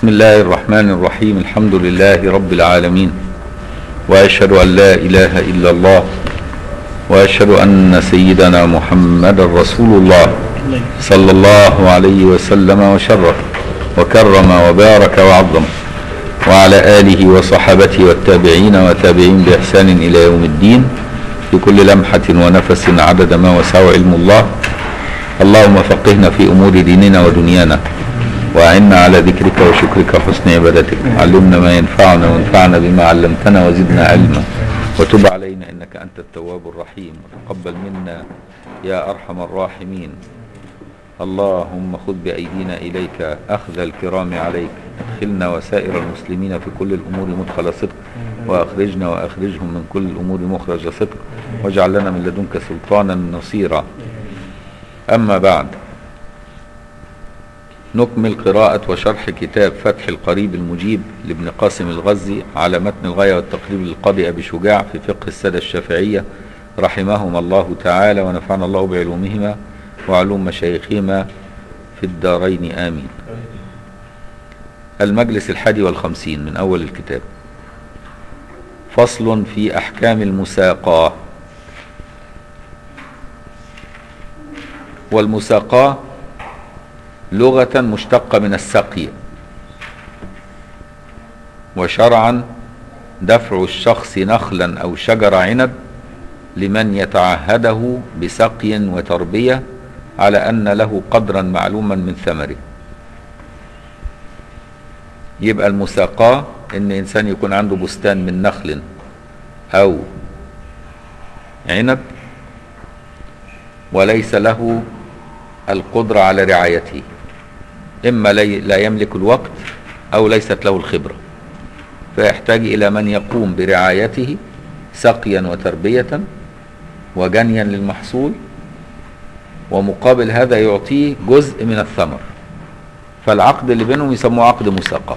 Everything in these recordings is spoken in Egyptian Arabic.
بسم الله الرحمن الرحيم الحمد لله رب العالمين واشهد ان لا اله الا الله واشهد ان سيدنا محمد رسول الله صلى الله عليه وسلم وشرف وكرم وبارك وعظم وعلى اله وصحبه والتابعين وتابعين باحسان الى يوم الدين في كل لمحه ونفس عدد ما وسع علم الله اللهم فقهنا في امور ديننا ودنيانا واعنا على ذكرك وشكرك وحسن عبادتك علمنا ما ينفعنا وانفعنا بما علمتنا وزدنا علما وتب علينا انك انت التواب الرحيم وتقبل منا يا ارحم الراحمين اللهم خذ بايدينا اليك اخذ الكرام عليك ادخلنا وسائر المسلمين في كل الامور مدخل صدق واخرجنا واخرجهم من كل الامور مخرج صدق واجعل لنا من لدنك سلطانا نصيرا اما بعد نكمل قراءة وشرح كتاب فتح القريب المجيب لابن قاسم الغزي على متن الغاية والتقريب للقاضي أبي شجاع في فقه السادة الشافعية رحمهما الله تعالى ونفعنا الله بعلومهما وعلوم مشايخهما في الدارين آمين المجلس الحادي والخمسين من أول الكتاب فصل في أحكام المساقاة والمساقاة لغة مشتقة من السقي وشرعا دفع الشخص نخلا أو شجر عنب لمن يتعهده بسقي وتربية على أن له قدرا معلوما من ثمره يبقى المساقاة إن إنسان يكون عنده بستان من نخل أو عنب وليس له القدرة على رعايته إما لا يملك الوقت أو ليست له الخبرة فيحتاج إلى من يقوم برعايته سقيا وتربية وجنيا للمحصول ومقابل هذا يعطيه جزء من الثمر فالعقد اللي بينهم يسموه عقد مساقة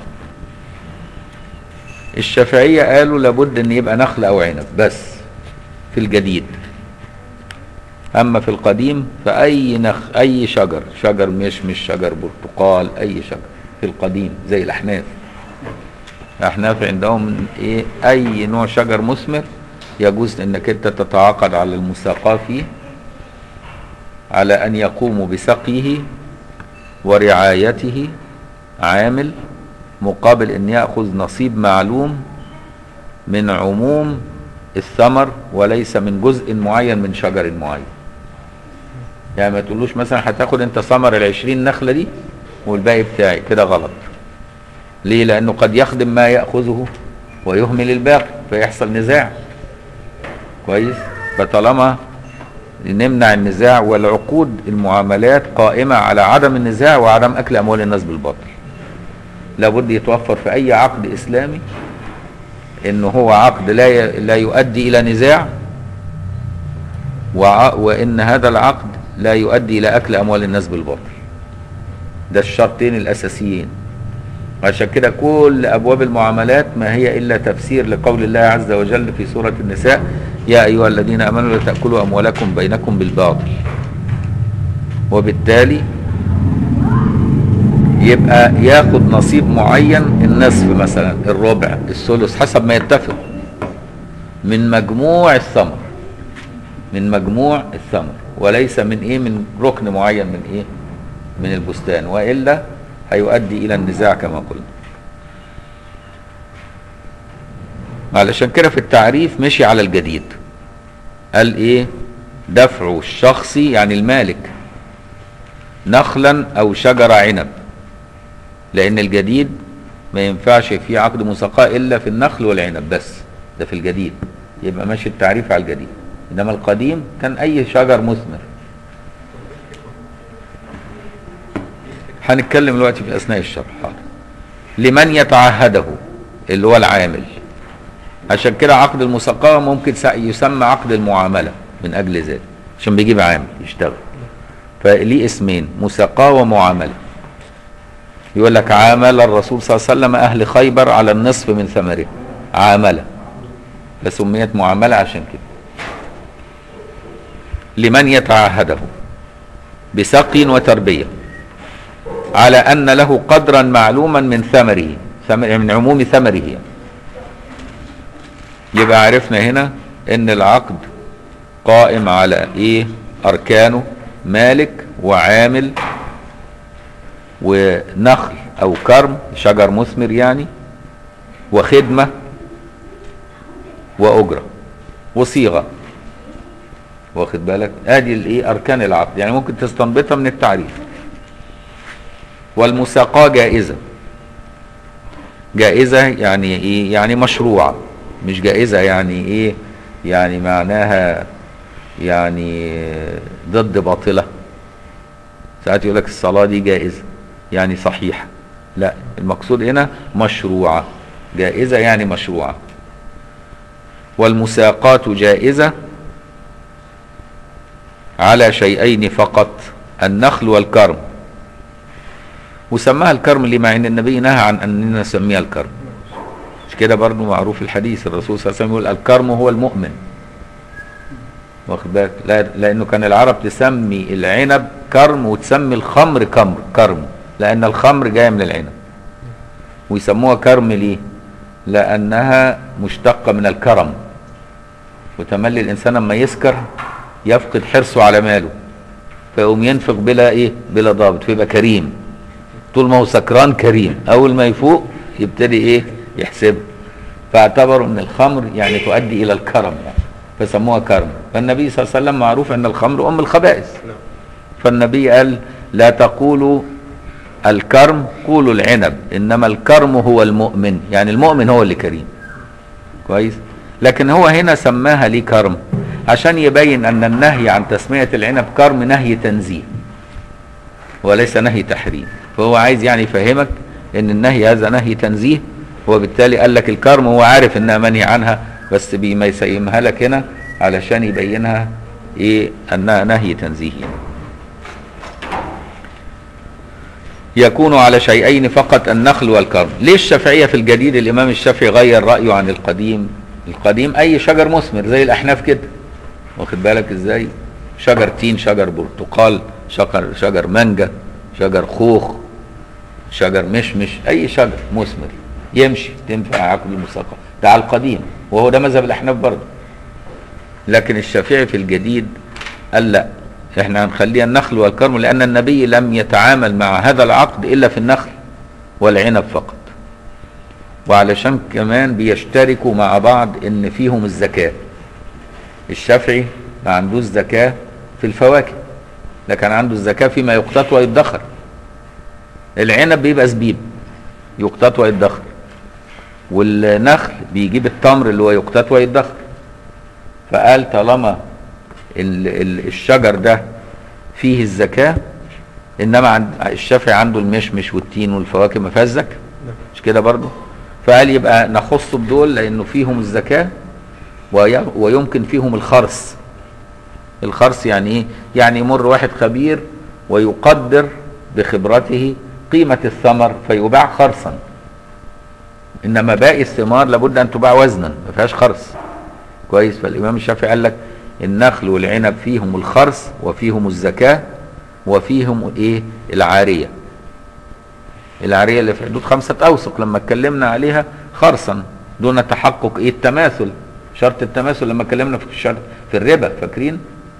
الشافعية قالوا لابد ان يبقى نخل او عنب بس في الجديد اما في القديم فاي نخ اي شجر شجر مشمش شجر برتقال اي شجر في القديم زي الاحناف الاحناف عندهم ايه اي نوع شجر مثمر يجوز انك انت تتعاقد على المساقاه فيه على ان يقوم بسقيه ورعايته عامل مقابل ان ياخذ نصيب معلوم من عموم الثمر وليس من جزء معين من شجر معين يعني ما تقولوش مثلا هتاخد انت ثمر العشرين نخلة دي والباقي بتاعي كده غلط ليه لانه قد يخدم ما يأخذه ويهمل الباقي فيحصل نزاع كويس فطالما نمنع النزاع والعقود المعاملات قائمة على عدم النزاع وعدم أكل أموال الناس بالباطل لابد يتوفر في أي عقد إسلامي إنه هو عقد لا لا يؤدي إلى نزاع وإن هذا العقد لا يؤدي إلى أكل أموال الناس بالباطل ده الشرطين الأساسيين عشان كده كل أبواب المعاملات ما هي إلا تفسير لقول الله عز وجل في سورة النساء يا أيها الذين آمنوا لا تأكلوا أموالكم بينكم بالباطل وبالتالي يبقى ياخد نصيب معين النصف مثلا الربع الثلث حسب ما يتفق من مجموع الثمر من مجموع الثمر وليس من ايه من ركن معين من ايه من البستان والا هيؤدي الى النزاع كما قلنا علشان كده في التعريف مشي على الجديد قال ايه دفع الشخص يعني المالك نخلا او شجر عنب لان الجديد ما ينفعش فيه عقد مساقاه الا في النخل والعنب بس ده في الجديد يبقى ماشي التعريف على الجديد انما القديم كان اي شجر مثمر هنتكلم دلوقتي في اثناء الشرح لمن يتعهده اللي هو العامل عشان كده عقد المساقاه ممكن يسمى عقد المعامله من اجل ذلك عشان بيجيب عامل يشتغل فليه اسمين مساقاه ومعامله يقول لك عامل الرسول صلى الله عليه وسلم اهل خيبر على النصف من ثمره عامله فسميت معامله عشان كده لمن يتعهده بسقي وتربية على أن له قدرا معلوما من ثمره ثمر من عموم ثمره يعني. يبقى عرفنا هنا ان العقد قائم على ايه اركانه مالك وعامل ونخل او كرم شجر مثمر يعني وخدمة واجرة وصيغة واخد بالك ادي الايه اركان العقد يعني ممكن تستنبطها من التعريف والمساقاة جائزة جائزة يعني ايه يعني مشروعة مش جائزة يعني ايه يعني معناها يعني ضد باطلة ساعات يقول لك الصلاة دي جائزة يعني صحيحة لا المقصود هنا مشروعة جائزة يعني مشروعة والمساقات جائزة على شيئين فقط النخل والكرم وسماها الكرم ليه مع ان النبي نهى عن اننا نسميها الكرم مش كده برضه معروف الحديث الرسول صلى الله عليه وسلم يقول الكرم هو المؤمن واخد بالك لا لانه كان العرب تسمي العنب كرم وتسمي الخمر كمر كرم لان الخمر جايه من العنب ويسموها كرم ليه لانها مشتقه من الكرم وتملي الانسان لما يسكر يفقد حرصه على ماله فيقوم ينفق بلا ايه بلا ضابط فيبقى كريم طول ما هو سكران كريم اول ما يفوق يبتدي ايه يحسب فاعتبروا ان الخمر يعني تؤدي الى الكرم يعني فسموها كرم فالنبي صلى الله عليه وسلم معروف ان الخمر ام الخبائث فالنبي قال لا تقولوا الكرم قولوا العنب انما الكرم هو المؤمن يعني المؤمن هو اللي كريم كويس لكن هو هنا سماها ليه كرم عشان يبين ان النهي عن تسمية العنب كرم نهي تنزيه وليس نهي تحريم فهو عايز يعني يفهمك ان النهي هذا نهي تنزيه وبالتالي قال لك الكرم هو عارف انها منهي عنها بس بما يسيمها لك هنا علشان يبينها ايه انها نهي تنزيه يكون على شيئين فقط النخل والكرم ليه الشافعية في الجديد الامام الشافعي غير رأيه عن القديم القديم اي شجر مثمر زي الاحناف كده واخد بالك ازاي شجر تين شجر برتقال شجر شجر مانجا شجر خوخ شجر مشمش اي شجر مثمر يمشي تنفع عقد المساقة ده على القديم وهو ده مذهب الاحناف برضه لكن الشافعي في الجديد قال لا احنا هنخليها النخل والكرم لان النبي لم يتعامل مع هذا العقد الا في النخل والعنب فقط وعلشان كمان بيشتركوا مع بعض ان فيهم الزكاة الشافعي ما عندوش زكاة في الفواكه لكن عنده الزكاة فيما يقتات ويدخر العنب بيبقى زبيب يقتات ويدخر والنخل بيجيب التمر اللي هو يقتات ويدخر فقال طالما الشجر ده فيه الزكاة انما عند الشافعي عنده المشمش والتين والفواكه ما فيهاش زكاة مش كده برضه فقال يبقى نخص بدول لانه فيهم الزكاة ويمكن فيهم الخرس الخرس يعني ايه يعني يمر واحد خبير ويقدر بخبرته قيمة الثمر فيباع خرصا انما باقي الثمار لابد ان تباع وزنا ما فيهاش خرس كويس فالامام الشافعي قال لك النخل والعنب فيهم الخرس وفيهم الزكاة وفيهم ايه العارية العارية اللي في حدود خمسة اوسق لما اتكلمنا عليها خرصا دون تحقق ايه التماثل شرط التماثل لما اتكلمنا في الشرط في الربا فاكرين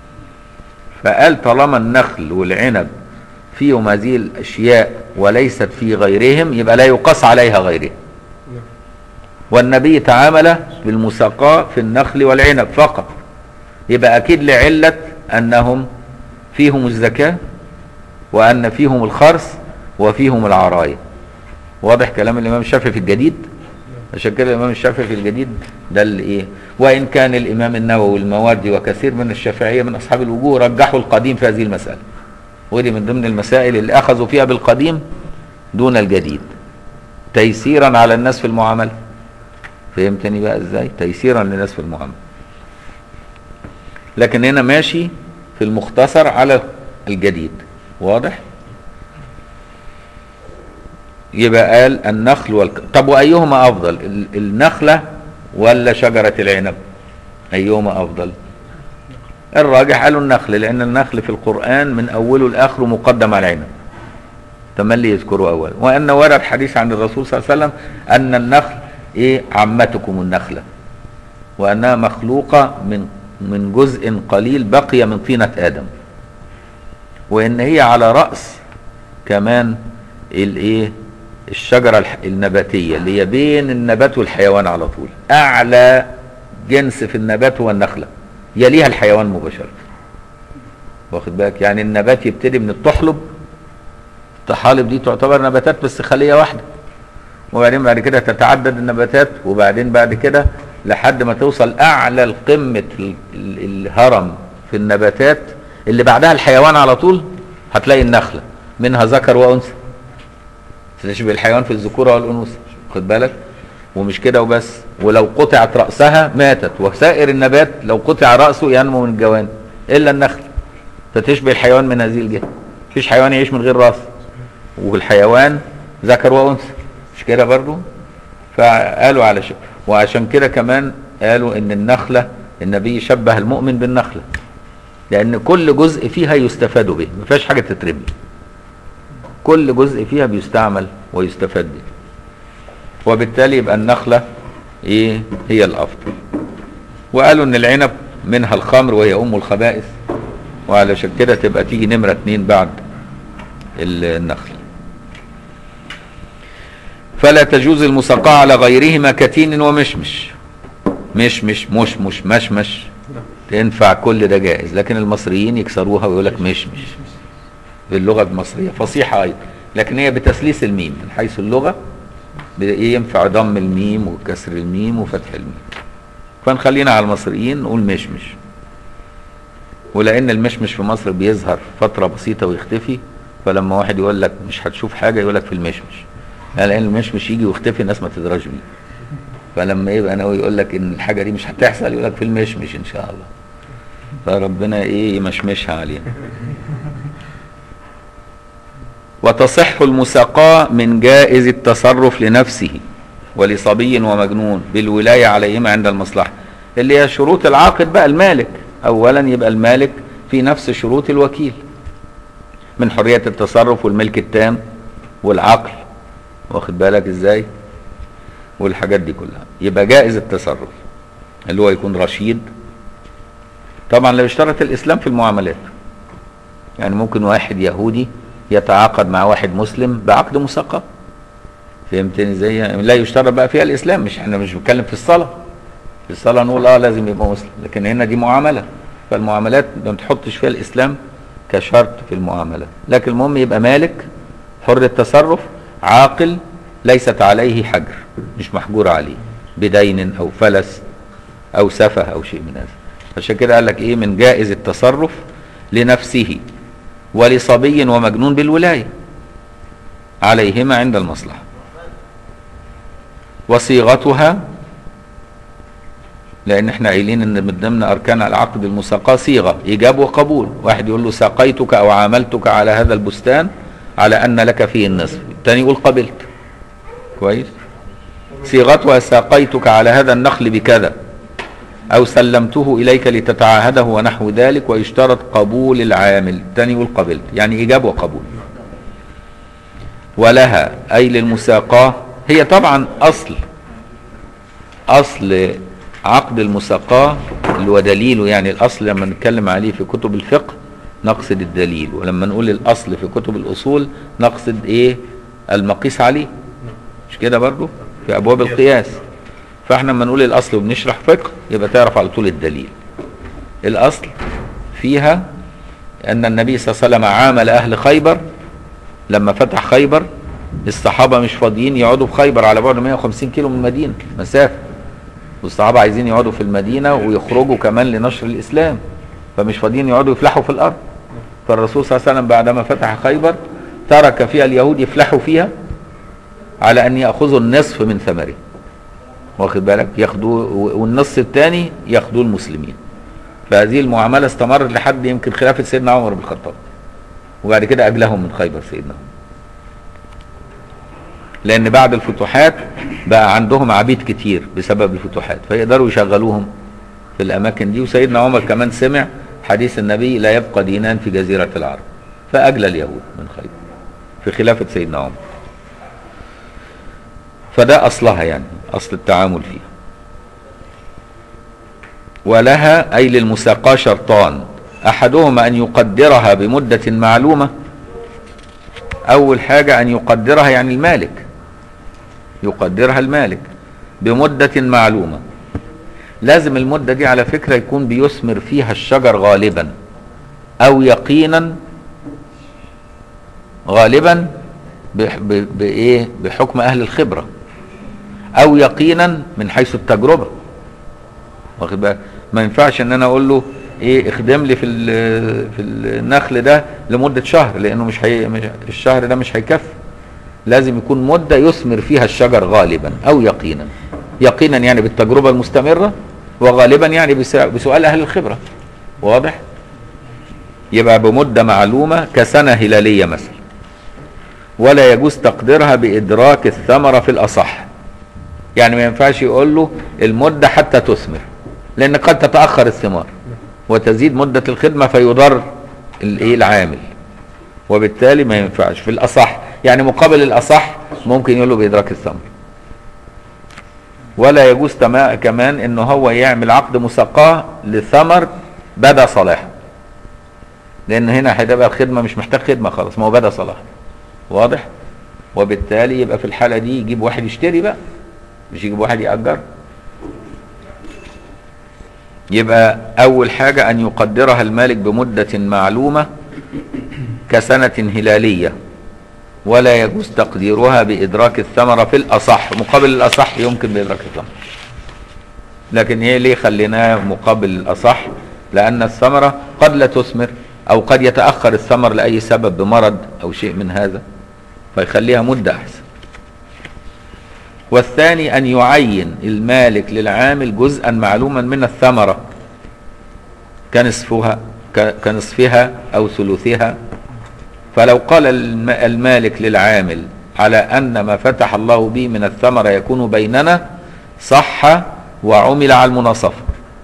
فقال طالما النخل والعنب فيهم هذه الاشياء وليست في غيرهم يبقى لا يقاس عليها غيرها والنبي تعامل بالمساقاة في النخل والعنب فقط يبقى اكيد لعلة انهم فيهم الزكاة وان فيهم الخرس وفيهم العراية واضح كلام الامام الشافعي في الجديد عشان كده الامام الشافعي في الجديد ده اللي ايه وان كان الامام النووي والمواردي وكثير من الشافعيه من اصحاب الوجوه رجحوا القديم في هذه المساله ودي من ضمن المسائل اللي اخذوا فيها بالقديم دون الجديد تيسيرا على الناس في المعامله فهمتني بقى ازاي تيسيرا للناس في المعامله لكن هنا ماشي في المختصر على الجديد واضح يبقى قال النخل والك... طب وايهما افضل النخله ولا شجره العنب ايهما افضل الراجح قالوا النخل لان النخل في القران من اوله لاخره مقدم على العنب تملي يذكره اولا وان ورد حديث عن الرسول صلى الله عليه وسلم ان النخل ايه عمتكم النخله وانها مخلوقه من من جزء قليل بقي من طينه ادم وان هي على راس كمان الايه الشجره الح- النباتيه اللي هي بين النبات والحيوان على طول اعلى جنس في النبات هو النخله يليها الحيوان مباشره واخد بالك يعني النبات يبتدي من الطحلب الطحالب دي تعتبر نباتات بس خليه واحده وبعدين بعد كده تتعدد النباتات وبعدين بعد كده لحد ما توصل اعلى القمه ال- ال- الهرم في النباتات اللي بعدها الحيوان على طول هتلاقي النخله منها ذكر وانثى تشبه الحيوان في الذكوره والانوثه خد بالك ومش كده وبس ولو قطعت راسها ماتت وسائر النبات لو قطع راسه ينمو من الجوانب الا النخل فتشبه الحيوان من هذه الجهه مفيش حيوان يعيش من غير راس والحيوان ذكر وانثى مش كده برضو فقالوا على شيء وعشان كده كمان قالوا ان النخله النبي شبه المؤمن بالنخله لان كل جزء فيها يستفاد به ما فيهاش حاجه تترمي كل جزء فيها بيستعمل ويستفاد به وبالتالي يبقى النخله ايه هي الافضل وقالوا ان العنب منها الخمر وهي ام الخبائث وعلشان كده تبقى تيجي نمره اتنين بعد النخل فلا تجوز المساقاة على غيرهما كتين ومشمش مشمش مشمش مشمش تنفع كل ده جائز لكن المصريين يكسروها ويقول لك مشمش باللغة المصرية فصيحة أيضا لكن هي بتثليث الميم من حيث اللغة ب- ينفع ضم الميم وكسر الميم وفتح الميم فنخلينا على المصريين نقول مشمش ولان المشمش في مصر بيظهر فتره بسيطه ويختفي فلما واحد يقول لك مش هتشوف حاجه يقول لك في المشمش يعني لان المشمش يجي ويختفي الناس ما تدراش بيه فلما يبقى ناوي يقول لك ان الحاجه دي مش هتحصل يقول لك في المشمش ان شاء الله فربنا ايه يمشمشها علينا وتصح المساقاة من جائز التصرف لنفسه ولصبي ومجنون بالولاية عليهما عند المصلحة اللي هي شروط العاقد بقى المالك أولا يبقى المالك في نفس شروط الوكيل من حرية التصرف والملك التام والعقل واخد بالك ازاي والحاجات دي كلها يبقى جائز التصرف اللي هو يكون رشيد طبعا لو اشترط الإسلام في المعاملات يعني ممكن واحد يهودي يتعاقد مع واحد مسلم بعقد مساقة فهمتني ازاي يعني لا يشترط بقى فيها الاسلام مش احنا مش بنتكلم في الصلاه في الصلاه نقول اه لازم يبقى مسلم لكن هنا دي معامله فالمعاملات ما تحطش فيها الاسلام كشرط في المعاملات لكن المهم يبقى مالك حر التصرف عاقل ليست عليه حجر مش محجور عليه بدين او فلس او سفه او شيء من هذا عشان كده قال لك ايه من جائز التصرف لنفسه ولصبي ومجنون بالولايه عليهما عند المصلحه وصيغتها لان احنا قايلين ان من ضمن اركان العقد المساقاه صيغه ايجاب وقبول واحد يقول له ساقيتك او عاملتك على هذا البستان على ان لك فيه النصف الثاني يقول قبلت كويس صيغتها ساقيتك على هذا النخل بكذا او سلمته اليك لتتعاهده ونحو ذلك ويشترط قبول العامل الثاني يقول قبلت يعني ايجاب وقبول ولها اي للمساقاه هي طبعا اصل اصل عقد المساقاه اللي هو دليله يعني الاصل لما نتكلم عليه في كتب الفقه نقصد الدليل ولما نقول الاصل في كتب الاصول نقصد ايه المقيس عليه مش كده برضو في ابواب القياس فاحنا لما نقول الاصل وبنشرح فقه يبقى تعرف على طول الدليل الاصل فيها ان النبي صلى الله عليه وسلم عامل اهل خيبر لما فتح خيبر الصحابه مش فاضيين يقعدوا في خيبر على بعد 150 كيلو من المدينه مسافه والصحابه عايزين يقعدوا في المدينه ويخرجوا كمان لنشر الاسلام فمش فاضيين يقعدوا يفلحوا في الارض فالرسول صلى الله عليه وسلم بعدما فتح خيبر ترك فيها اليهود يفلحوا فيها على ان ياخذوا النصف من ثمره واخد بالك ياخدوه والنص الثاني ياخدوه المسلمين فهذه المعامله استمرت لحد يمكن خلافه سيدنا عمر بن الخطاب وبعد كده اجلهم من خيبر سيدنا عمر لان بعد الفتوحات بقى عندهم عبيد كتير بسبب الفتوحات فيقدروا يشغلوهم في الاماكن دي وسيدنا عمر كمان سمع حديث النبي لا يبقى دينان في جزيره العرب فاجلى اليهود من خيبر في خلافة سيدنا عمر فده أصلها يعني أصل التعامل فيها ولها أي للمساقاة شرطان أحدهما أن يقدرها بمدة معلومة أول حاجة أن يقدرها يعني المالك يقدرها المالك بمدة معلومة لازم المدة دي على فكرة يكون بيثمر فيها الشجر غالبا أو يقينا غالبا بح- ب- بإيه بحكم أهل الخبرة أو يقينا من حيث التجربة واخد بالك ما ينفعش ان انا اقول له ايه اخدم لي في ال- في النخل ده لمده شهر لانه مش هي مش الشهر ده مش هيكفي لازم يكون مده يثمر فيها الشجر غالبا او يقينا يقينا يعني بالتجربه المستمره وغالبا يعني بس- بسؤال اهل الخبره واضح يبقى بمده معلومه كسنه هلاليه مثلا ولا يجوز تقديرها بادراك الثمره في الاصح يعني ما ينفعش يقول له المدة حتى تثمر لأن قد تتأخر الثمار وتزيد مدة الخدمة فيضر الايه العامل وبالتالي ما ينفعش في الأصح يعني مقابل الأصح ممكن يقول له بإدراك الثمر ولا يجوز تما- كمان انه هو يعمل عقد مساقاه لثمر بدا صلاحه لان هنا هتبقى الخدمه مش محتاج خدمه خلاص ما هو بدا صلاحه واضح وبالتالي يبقى في الحاله دي يجيب واحد يشتري بقى مش يجيب واحد يأجر يبقى أول حاجة أن يقدرها المالك بمدة معلومة كسنة هلالية ولا يجوز تقديرها بإدراك الثمرة في الأصح مقابل الأصح يمكن بإدراك الثمرة لكن هي ليه خليناه مقابل الأصح لأن الثمرة قد لا تثمر أو قد يتأخر الثمر لأي سبب بمرض أو شيء من هذا فيخليها مدة أحسن والثاني أن يعين المالك للعامل جزءا معلوما من الثمرة كنصفها ك- كنصفها أو ثلثها فلو قال الم- المالك للعامل على أن ما فتح الله به من الثمرة يكون بيننا صح وعمل على المناصفة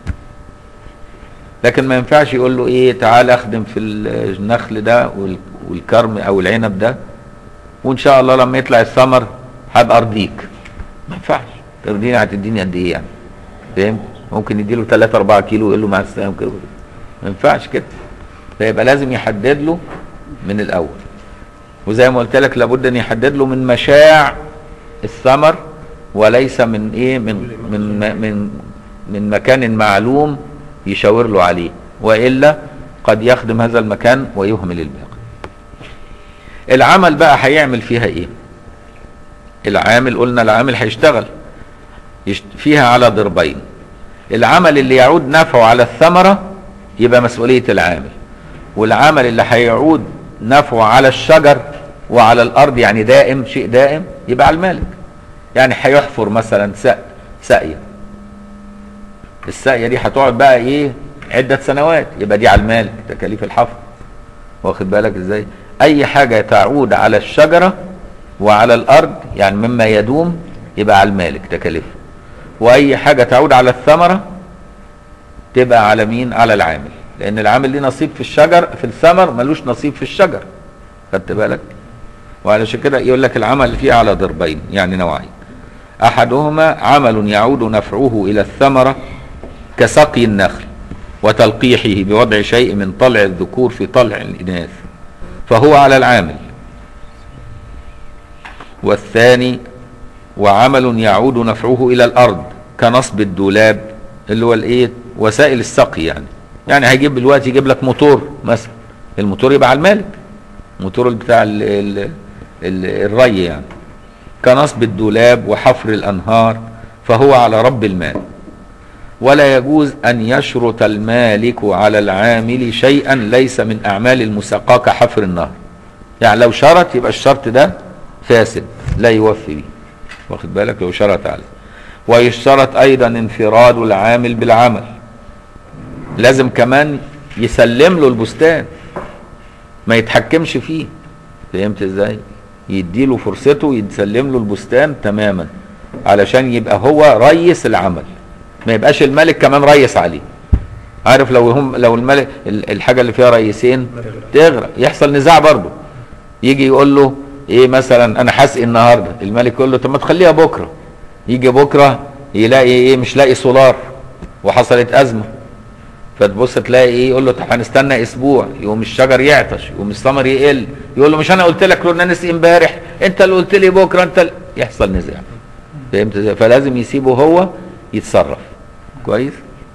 لكن ما ينفعش يقول له ايه تعال اخدم في النخل ده وال- والكرم او العنب ده وان شاء الله لما يطلع الثمر هبقى ارضيك ما ينفعش ترضيني هتديني قد ايه يعني فاهم ممكن يديله 3 4 كيلو ويقول له مع السلامه كده ما ينفعش كده فيبقى لازم يحدد له من الاول وزي ما قلت لك لابد ان يحدد له من مشاع الثمر وليس من ايه من من من من مكان معلوم يشاور له عليه والا قد يخدم هذا المكان ويهمل الباقي العمل بقى هيعمل فيها ايه العامل قلنا العامل هيشتغل يشت- فيها على ضربين العمل اللي يعود نفعه على الثمرة يبقى مسؤولية العامل والعمل اللي هيعود نفعه على الشجر وعلى الأرض يعني دائم شيء دائم يبقى على المالك يعني هيحفر مثلا سق ساقية الساقية دي هتقعد بقى ايه عدة سنوات يبقى دي على المالك تكاليف الحفر واخد بالك ازاي اي حاجة تعود على الشجرة وعلى الارض يعني مما يدوم يبقى على المالك تكاليفه واي حاجة تعود على الثمرة تبقى على مين على العامل لان العامل ليه نصيب في الشجر في الثمر ملوش نصيب في الشجر خدت بالك وعلشان كده يقول لك العمل فيه على ضربين يعني نوعين احدهما عمل يعود نفعه الى الثمرة كسقي النخل وتلقيحه بوضع شيء من طلع الذكور في طلع الإناث فهو على العامل والثاني وعمل يعود نفعه إلى الأرض كنصب الدولاب اللي هو الإيه وسائل السقي يعني يعني هيجيب دلوقتي يجيب لك موتور مثلا الموتور يبقى على المالك موتور بتاع ال ال ال الري يعني كنصب الدولاب وحفر الأنهار فهو على رب المال ولا يجوز أن يشرط المالك على العامل شيئا ليس من أعمال المساقاة كحفر النهر يعني لو شرط يبقى الشرط ده فاسد لا يوفي به واخد بالك لو شرط عليه ويشترط أيضا انفراد العامل بالعمل لازم كمان يسلم له البستان ما يتحكمش فيه فهمت ازاي يديله فرصته يسلم له البستان تماما علشان يبقى هو ريس العمل ما يبقاش الملك كمان ريس عليه عارف لو هم لو الملك ال- الحاجه اللي فيها رئيسين تغرق يحصل نزاع برضه يجي يقول له ايه مثلا انا هسقي النهارده الملك يقول له طب ما تخليها بكره يجي بكره يلاقي ايه مش لاقي سولار وحصلت ازمه فتبص تلاقي ايه يقول له طب هنستنى اسبوع يقوم الشجر يعطش يقوم الثمر يقل يقول له مش انا قلت لك كنا نسقي امبارح انت اللي قلت لي بكره انت اللي يحصل نزاع فهمت ازاي فلازم يسيبه هو يتصرف كويس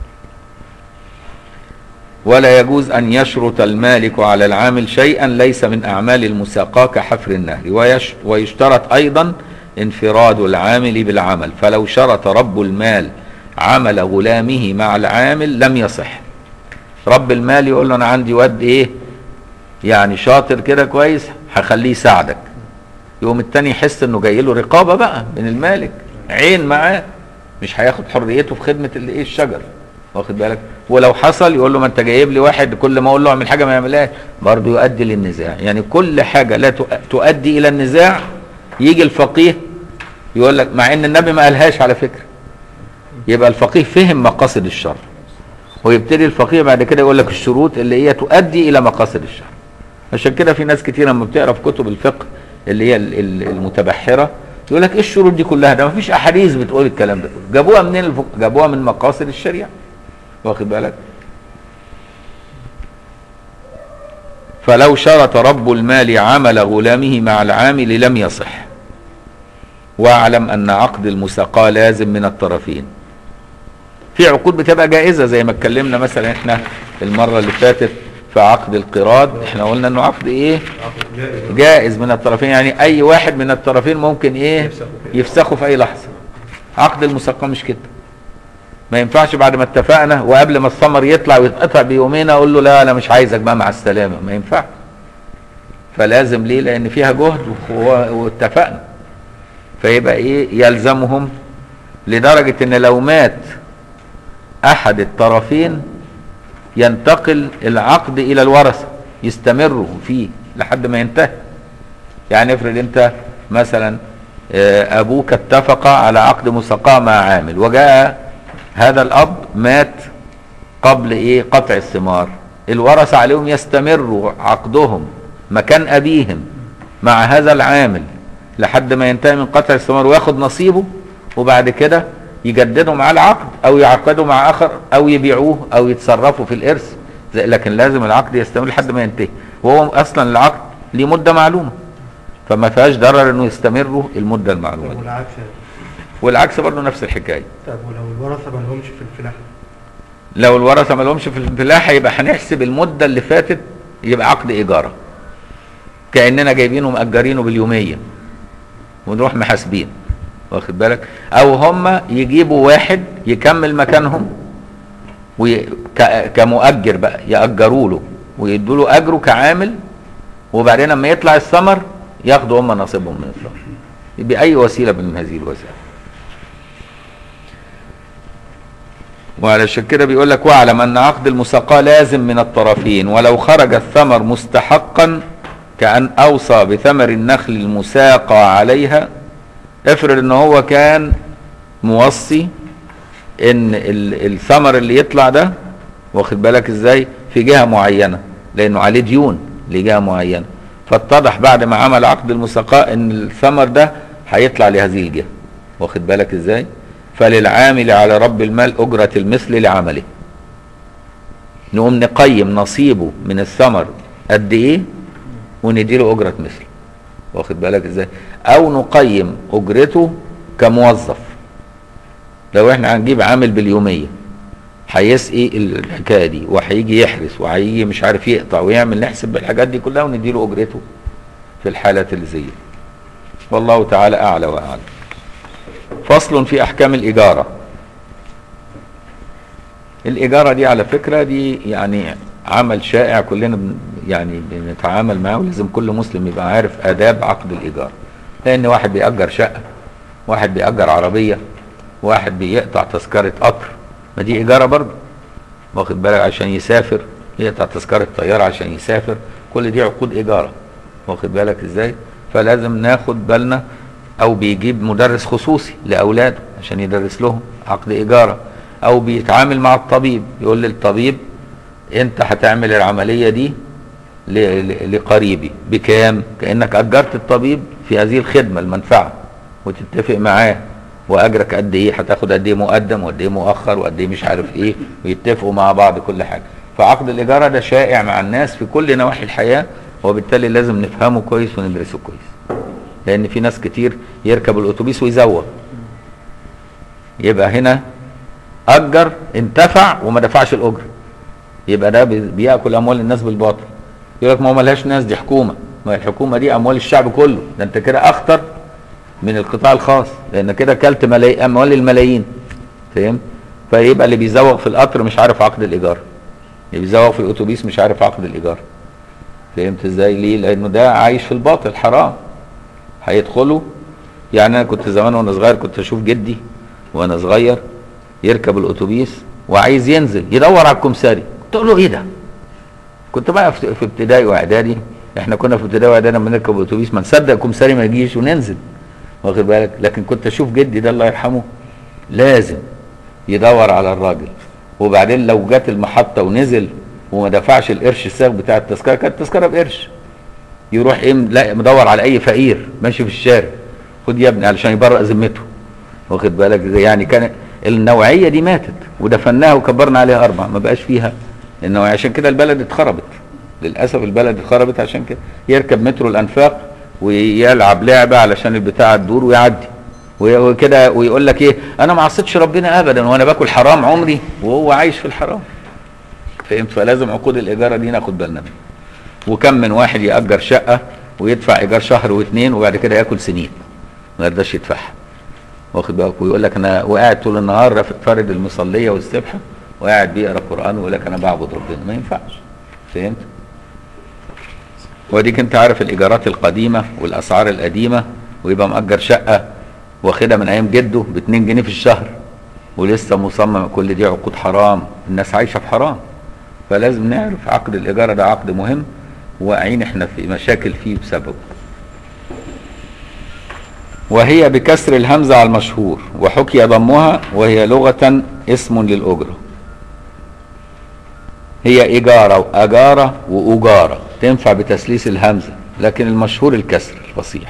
ولا يجوز أن يشرط المالك على العامل شيئا ليس من أعمال المساقاة كحفر النهر ويش ويشترط أيضا انفراد العامل بالعمل فلو شرط رب المال عمل غلامه مع العامل لم يصح رب المال يقول له أنا عندي واد إيه يعني شاطر كده كويس هخليه يساعدك يقوم التاني يحس انه جاي له رقابه بقى من المالك عين معاه مش هياخد حريته في خدمه الايه الشجر واخد بالك ولو حصل يقول له ما انت جايب لي واحد كل ما اقول له اعمل حاجه ما يعملهاش برضه يؤدي للنزاع يعني كل حاجه لا تؤ- تؤدي الى النزاع يجي الفقيه يقول لك مع ان النبي ما قالهاش على فكره يبقى الفقيه فهم مقاصد الشر ويبتدي الفقيه بعد كده يقول لك الشروط اللي هي تؤدي الى مقاصد الشر عشان كده في ناس كتير لما بتقرا في كتب الفقه اللي هي ال- ال- المتبحره يقول لك ايه الشروط دي كلها ده ما فيش احاديث بتقول الكلام ده جابوها منين الفق... جابوها من مقاصد الشريعه واخد بالك فلو شرط رب المال عمل غلامه مع العامل لم يصح واعلم ان عقد المساقاه لازم من الطرفين في عقود بتبقى جائزه زي ما اتكلمنا مثلا احنا المره اللي فاتت في عقد القراض احنا قلنا انه عقد ايه جائز من الطرفين يعني اي واحد من الطرفين ممكن ايه يفسخه في اي لحظه عقد المساقاه مش كده ما ينفعش بعد ما اتفقنا وقبل ما الثمر يطلع ويتقطع بيومين اقول له لا انا مش عايزك بقى مع السلامه ما ينفعش فلازم ليه لان فيها جهد وهو- واتفقنا فيبقى ايه يلزمهم لدرجه ان لو مات احد الطرفين ينتقل العقد الى الورثه يستمروا فيه لحد ما ينتهي يعني افرض انت مثلا آه، ابوك اتفق على عقد مساقاه مع عامل وجاء هذا الاب مات قبل ايه قطع الثمار الورثه عليهم يستمروا عقدهم مكان ابيهم مع هذا العامل لحد ما ينتهي من قطع الثمار وياخد نصيبه وبعد كده يجددوا معاه العقد او يعقدوا مع اخر او يبيعوه او يتصرفوا في الارث زي- لكن لازم العقد يستمر لحد ما ينتهي وهو اصلا العقد ليه مده معلومه فما فيهاش ضرر انه يستمروا المده المعلومه طب دي والعكس والعكس برضه نفس الحكايه طب ولو الورثه ما لهمش في الفلاحه لو الورثه ما لهمش في الفلاحه يبقى هنحسب المده اللي فاتت يبقى عقد ايجاره كاننا جايبينه مأجرينه باليوميه ونروح محاسبين واخد بالك او هم يجيبوا واحد يكمل مكانهم وي... ك... كمؤجر بقى يأجروا له ويدوا له اجره كعامل وبعدين لما يطلع الثمر ياخدوا هم نصيبهم من الثمر بأي وسيله من هذه الوسائل وعلشان كده بيقول لك واعلم ان عقد المساقاه لازم من الطرفين ولو خرج الثمر مستحقا كأن اوصى بثمر النخل المساقى عليها افرض ان هو كان موصي ان ال- الثمر اللي يطلع ده واخد بالك ازاي في جهه معينه لانه عليه ديون لجهه معينه فاتضح بعد ما عمل عقد المساقاه ان الثمر ده هيطلع لهذه الجهه واخد بالك ازاي فللعامل على رب المال اجره المثل لعمله نقوم نقيم نصيبه من الثمر قد ايه ونديله اجره مثل واخد بالك ازاي او نقيم اجرته كموظف لو احنا هنجيب عامل باليوميه هيسقي الحكايه دي وهيجي يحرس وهيجي مش عارف يقطع ويعمل نحسب بالحاجات دي كلها ونديله اجرته في الحالات اللي زي دي والله تعالى اعلى واعلم فصل في احكام الاجاره الاجاره دي على فكره دي يعني عمل شائع كلنا بن يعني بنتعامل معاه ولازم كل مسلم يبقى عارف اداب عقد الايجار لان واحد بيأجر شقه واحد بيأجر عربيه واحد بيقطع تذكره قطر ما دي ايجاره برضه واخد بالك عشان يسافر يقطع تذكره طياره عشان يسافر كل دي عقود ايجاره واخد بالك ازاي فلازم ناخد بالنا او بيجيب مدرس خصوصي لاولاده عشان يدرس لهم عقد ايجاره او بيتعامل مع الطبيب يقول للطبيب انت هتعمل العمليه دي ل- ل- لقريبي بكام كانك اجرت الطبيب في هذه الخدمه المنفعه وتتفق معاه واجرك قد ايه هتاخد قد ايه مقدم وقد ايه مؤخر وقد ايه مش عارف ايه ويتفقوا مع بعض كل حاجه فعقد الاجاره ده شائع مع الناس في كل نواحي الحياه وبالتالي لازم نفهمه كويس وندرسه كويس لان في ناس كتير يركب الاتوبيس ويزوغ يبقى هنا اجر انتفع وما دفعش الاجره يبقى ده بي- بياكل اموال الناس بالباطل يقول لك ما هو ملهاش ناس دي حكومه ما هي الحكومه دي اموال الشعب كله ده انت كده اخطر من القطاع الخاص لان كده كلت ملاي... اموال الملايين فاهم فيبقى اللي بيزوغ في القطر مش عارف عقد الايجار اللي بيزوغ في الاتوبيس مش عارف عقد الايجار فهمت ازاي ليه لانه ده عايش في الباطل حرام هيدخلوا يعني انا كنت زمان وانا صغير كنت اشوف جدي وانا صغير يركب الاتوبيس وعايز ينزل يدور على الكمساري تقول له ايه ده كنت بقى في في ابتدائي واعدادي احنا كنا في ابتدائي واعدادي لما نركب الاتوبيس ما نصدق الكمساري ما يجيش وننزل واخد بالك لكن كنت اشوف جدي ده الله يرحمه لازم يدور على الراجل وبعدين لو جت المحطه ونزل وما دفعش القرش الساغ بتاع التذكره كانت التذكره بقرش يروح ايه لا مدور على اي فقير ماشي في الشارع خد يا ابني علشان يبرأ ذمته واخد بالك يعني كان النوعيه دي ماتت ودفناها وكبرنا عليها اربع ما بقاش فيها النوعيه عشان كده البلد اتخربت للاسف البلد اتخربت عشان كده يركب مترو الانفاق ويلعب لعبه علشان البتاع تدور ويعدي وكده ويقول لك ايه انا ما عصيتش ربنا ابدا وانا باكل حرام عمري وهو عايش في الحرام فهمت فلازم عقود الايجار دي ناخد بالنا منها وكم من واحد يأجر شقة ويدفع إيجار شهر واثنين وبعد كده ياكل سنين ما يرضاش يدفعها واخد بالك ويقول لك أنا وقاعد طول النهار رافع- فارد المصلية والسبحة وقاعد بيقرا قرآن ويقول لك أنا بعبد ربنا ما ينفعش فهمت؟ وديك أنت عارف الإيجارات القديمة والأسعار القديمة ويبقى مأجر شقة واخدها من أيام جده ب 2 جنيه في الشهر ولسه مصمم كل دي عقود حرام الناس عايشة في حرام فلازم نعرف عقد الإيجار ده عقد مهم واقعين احنا في مشاكل فيه بسببه وهي بكسر الهمزة على المشهور وحكي ضمها وهي لغة اسم للأجرة هي إجارة وأجارة وأجارة تنفع بتسليس الهمزة لكن المشهور الكسر الفصيح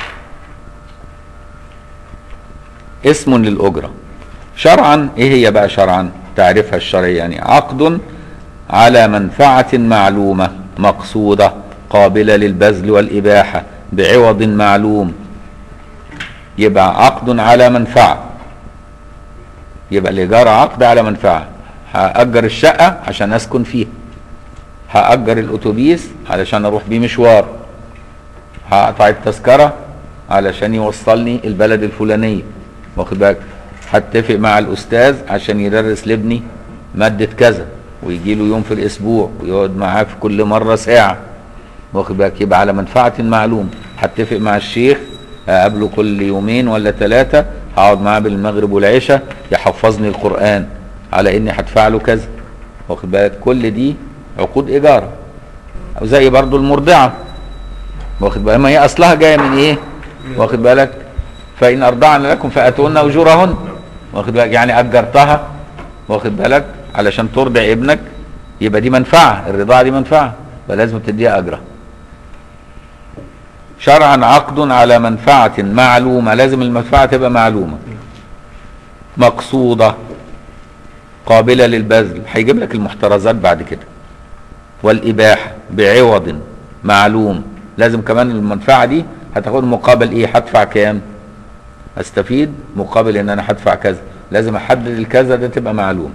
اسم للأجرة شرعا ايه هي بقى شرعا تعرفها الشرعي يعني عقد على منفعة معلومة مقصودة قابلة للبذل والإباحة بعوض معلوم يبقى عقد على منفعة يبقى الإيجار عقد على منفعة هأجر الشقة عشان أسكن فيها هأجر الأتوبيس علشان أروح بيه مشوار هقطع التذكرة علشان يوصلني البلد الفلانية واخد بالك هتفق مع الأستاذ عشان يدرس لابني مادة كذا ويجي له يوم في الأسبوع ويقعد معاه في كل مرة ساعة واخد بالك يبقى على منفعة معلوم هتفق مع الشيخ اقابله كل يومين ولا ثلاثة هقعد معاه بالمغرب والعشاء يحفظني القرآن على اني هدفع له كذا واخد بالك كل دي عقود إيجار أو زي برضو المرضعة واخد بالك ما هي أصلها جاية من إيه واخد بالك فإن أرضعن لكم فأتوهن أجورهن واخد بالك يعني أجرتها واخد بالك علشان ترضع ابنك يبقى دي منفعة الرضاعة دي منفعة فلازم تديها أجرها شرعا عقد على منفعة معلومة لازم المنفعة تبقى معلومة مقصودة قابلة للبذل هيجيب لك المحترزات بعد كده والإباحة بعوض معلوم لازم كمان المنفعة دي هتاخد مقابل ايه هدفع كام استفيد مقابل ان انا هدفع كذا لازم احدد الكذا ده تبقى معلوم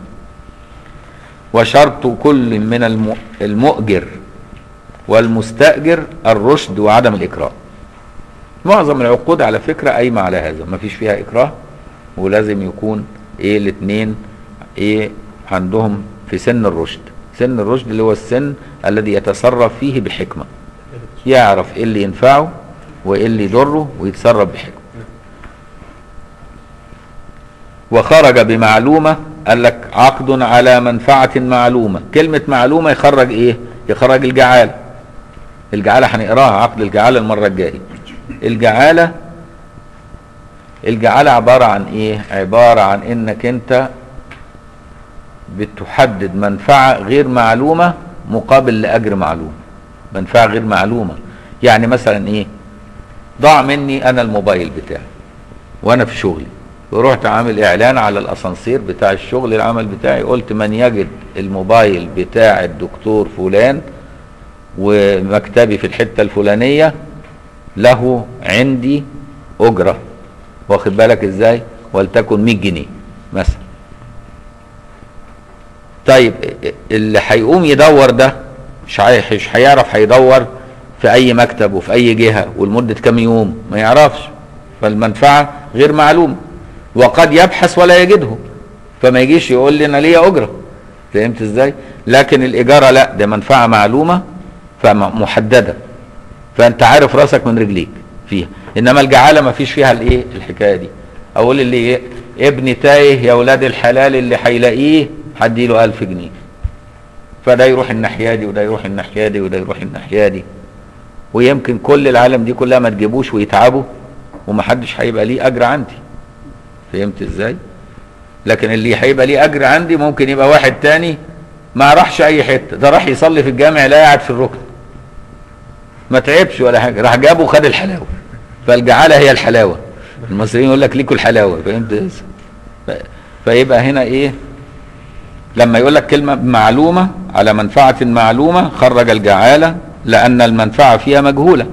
وشرط كل من الم- المؤجر والمستأجر الرشد وعدم الإكراه معظم العقود على فكرة قايمة على هذا ما فيش فيها إكراه ولازم يكون إيه الاتنين إيه عندهم في سن الرشد سن الرشد اللي هو السن الذي يتصرف فيه بحكمة يعرف إيه اللي ينفعه وإيه اللي يضره ويتصرف بحكمة وخرج بمعلومة قال لك عقد على منفعة معلومة كلمة معلومة يخرج ايه يخرج الجعالة الجعالة هنقراها عقد الجعالة المرة الجاية الجعالة الجعالة عبارة عن ايه عبارة عن انك انت بتحدد منفعة غير معلومة مقابل لأجر معلوم منفعه غير معلومه يعني مثلا ايه ضاع مني انا الموبايل بتاعي وانا في شغلي ورحت عامل اعلان على الاسانسير بتاع الشغل العمل بتاعي قلت من يجد الموبايل بتاع الدكتور فلان ومكتبي في الحته الفلانيه له عندي اجره واخد بالك ازاي ولتكن 100 جنيه مثلا طيب اللي هيقوم يدور ده مش هي- مش هيعرف هيدور في اي مكتب وفي اي جهه ولمده كام يوم ما يعرفش فالمنفعه غير معلومه وقد يبحث ولا يجده فما يجيش يقول لي انا ليا اجره فهمت ازاي لكن الاجاره لا ده منفعه معلومه فمحدده فانت عارف راسك من رجليك فيها انما الجعاله ما فيش فيها الايه الحكايه دي اقول اللي إيه؟ ابني تايه يا ولاد الحلال اللي هيلاقيه هديله ألف جنيه فده يروح الناحيه دي وده يروح الناحيه دي وده يروح الناحيه دي ويمكن كل العالم دي كلها ما تجيبوش ويتعبوا ومحدش هيبقى ليه اجر عندي فهمت ازاي لكن اللي هيبقى ليه اجر عندي ممكن يبقى واحد تاني ما راحش اي حته ده راح يصلي في الجامع لا قاعد في الركن ما تعبش ولا حاجه راح جابه وخد الحلاوه فالجعاله هي الحلاوه المصريين يقول لك ليكوا الحلاوه فهمت ازاي؟ ف- فيبقى هنا ايه لما يقول لك كلمه معلومه على منفعه معلومه خرج الجعاله لان المنفعه فيها مجهوله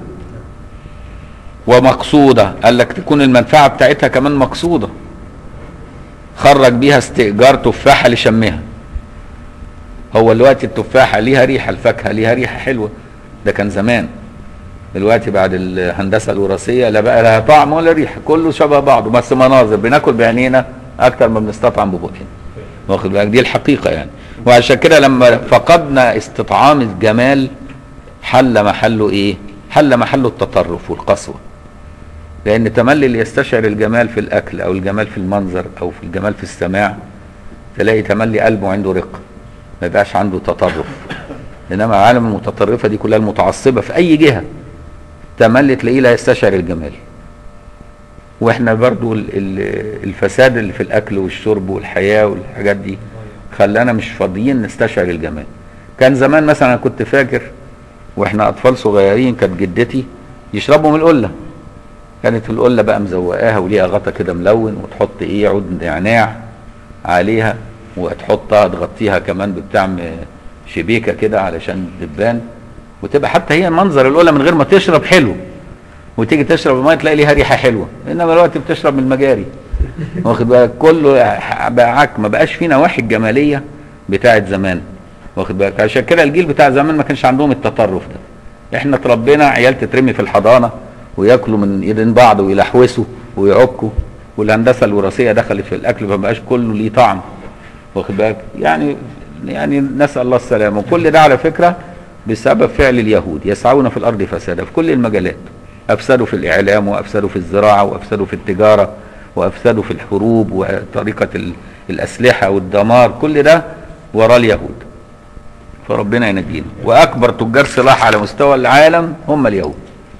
ومقصوده قال لك تكون المنفعه بتاعتها كمان مقصوده خرج بيها استئجار تفاحه لشمها هو دلوقتي التفاحه ليها ريحه الفاكهه ليها ريحه حلوه ده كان زمان دلوقتي بعد الهندسه الوراثيه لا بقى لها طعم ولا ريحه كله شبه بعضه بس مناظر بناكل بعينينا اكتر ما بنستطعم ببقنا واخد بالك دي الحقيقه يعني وعشان كده لما فقدنا استطعام الجمال حل محله ايه حل محله التطرف والقسوه لان تملي اللي يستشعر الجمال في الاكل او الجمال في المنظر او في الجمال في السماع تلاقي تملي قلبه عنده رقه ما يبقاش عنده تطرف انما العالم المتطرفه دي كلها المتعصبه في اي جهه تملي تلاقيه لا يستشعر الجمال واحنا برضو ال- ال- الفساد اللي في الاكل والشرب والحياه والحاجات دي خلانا مش فاضيين نستشعر الجمال كان زمان مثلا انا كنت فاكر واحنا اطفال صغيرين كانت جدتي يشربوا من القله كانت القله بقى مزوقاها وليها غطا كده ملون وتحط ايه عود نعناع عليها وتحطها تغطيها كمان ببتاع م- شبيكه كده علشان الدبان وتبقى حتى هي منظر القله من غير ما تشرب حلو وتيجي تشرب الميه تلاقي ليها ريحه حلوه انما دلوقتي بتشرب من المجاري واخد بالك كله بقى عك ما بقاش في نواحي الجماليه بتاعت زمان واخد بالك عشان كده الجيل بتاع زمان ما كانش عندهم التطرف ده احنا اتربينا عيال تترمي في الحضانه وياكلوا من ايدين بعض ويلحوسوا ويعكوا والهندسه الوراثيه دخلت في الاكل فما بقاش كله ليه طعم واخد بالك يعني يعني نسال الله السلامه وكل ده على فكره بسبب فعل اليهود يسعون في الارض فسادا في كل المجالات افسدوا في الاعلام وافسدوا في الزراعه وافسدوا في التجاره وافسدوا في الحروب وطريقه ال- الاسلحه والدمار كل ده وراء اليهود فربنا ينجينا واكبر تجار سلاح على مستوى العالم هم اليهود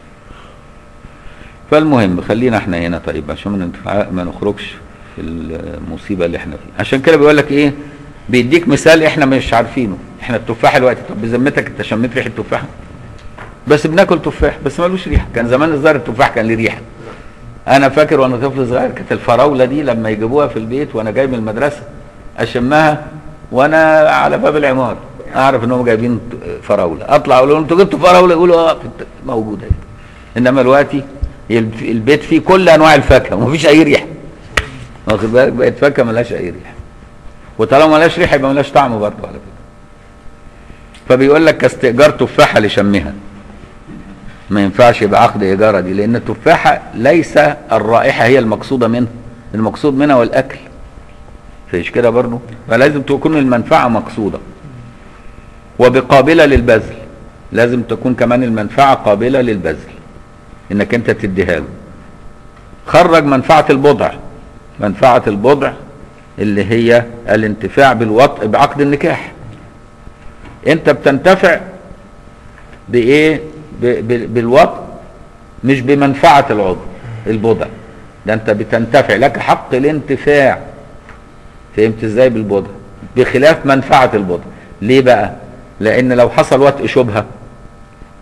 فالمهم خلينا احنا هنا طيب عشان ما نتفع- ما نخرجش في المصيبه اللي احنا فيها عشان كده بيقول لك ايه بيديك مثال احنا مش عارفينه احنا التفاح دلوقتي طب بذمتك انت شميت ريحه تفاح بس بناكل تفاح بس ملوش ريحه كان زمان الظاهر التفاح كان ليه ريحه انا فاكر وانا طفل صغير كانت الفراوله دي لما يجيبوها في البيت وانا جاي من المدرسه اشمها وانا على باب العمار اعرف انهم جايبين فراوله اطلع اقول لهم انتوا جبتوا فراوله يقولوا اه كنت موجوده هنا انما دلوقتي الب- البيت فيه كل انواع الفاكهه ومفيش اي ريحه واخد بالك بقت فاكهه ملهاش اي ريحه وطالما ملهاش ريحه يبقى ملهاش طعم برضه على فكره فبيقول لك كاستئجار تفاحه لشمها ما ينفعش يبقى عقد ايجاره دي لان التفاحه ليس الرائحه هي المقصوده منها المقصود منها هو الاكل فيش كده برضه فلازم تكون المنفعه مقصوده وبقابله للبذل لازم تكون كمان المنفعه قابله للبذل انك انت تديها له خرج منفعه البضع منفعه البضع اللي هي الانتفاع بالوطء بعقد النكاح انت بتنتفع بايه ب- ب- بالوطء مش بمنفعه العضو البضع ده انت بتنتفع لك حق الانتفاع فهمت ازاي بالبضع بخلاف منفعه البضع ليه بقى لان لو حصل وطء شبهه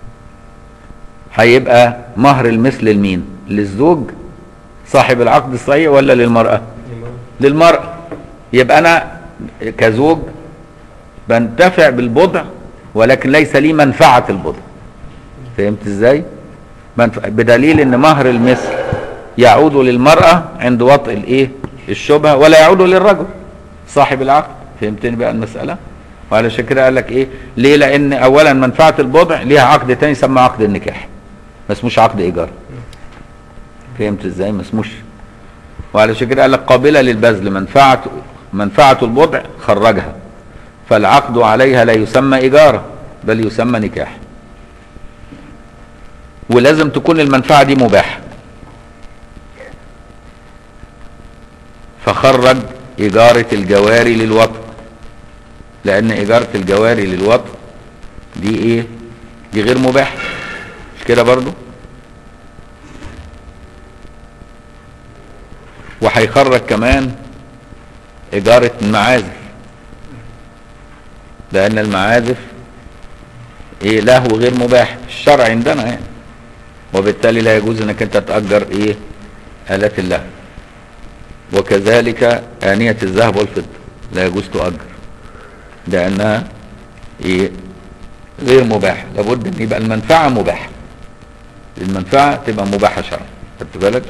هيبقى مهر المثل لمين للزوج صاحب العقد الصحيح ولا للمرأة للمرأة يبقى انا كزوج بنتفع بالبضع ولكن ليس لي منفعة البضع فهمت ازاي منف... بدليل ان مهر المثل يعود للمرأة عند وطء الايه الشبهة ولا يعود للرجل صاحب العقد فهمتني بقى المسألة وعلشان كده قال لك ايه ليه لان اولا منفعة البضع ليها عقد تاني يسمى عقد النكاح ما اسموش عقد ايجار فهمت ازاي ما اسموش وعلشان كده قال لك قابلة للبذل منفعة منفعة البضع خرجها فالعقد عليها لا يسمى إيجارة بل يسمى نكاح ولازم تكون المنفعة دي مباحة فخرج إيجارة الجواري للوطن لأن إيجارة الجواري للوطن دي إيه؟ دي غير مباحة مش كده برضو؟ وهيخرج كمان إيجارة المعازف لأن المعازف إيه لهو غير مباح في الشرع عندنا يعني وبالتالي لا يجوز إنك أنت تأجر إيه آلات اللهو وكذلك آنية الذهب والفضة لا يجوز تؤجر لأنها إيه غير مباحة لابد إن يبقى المنفعة مباحة المنفعة تبقى مباحة شرعا خدت بالك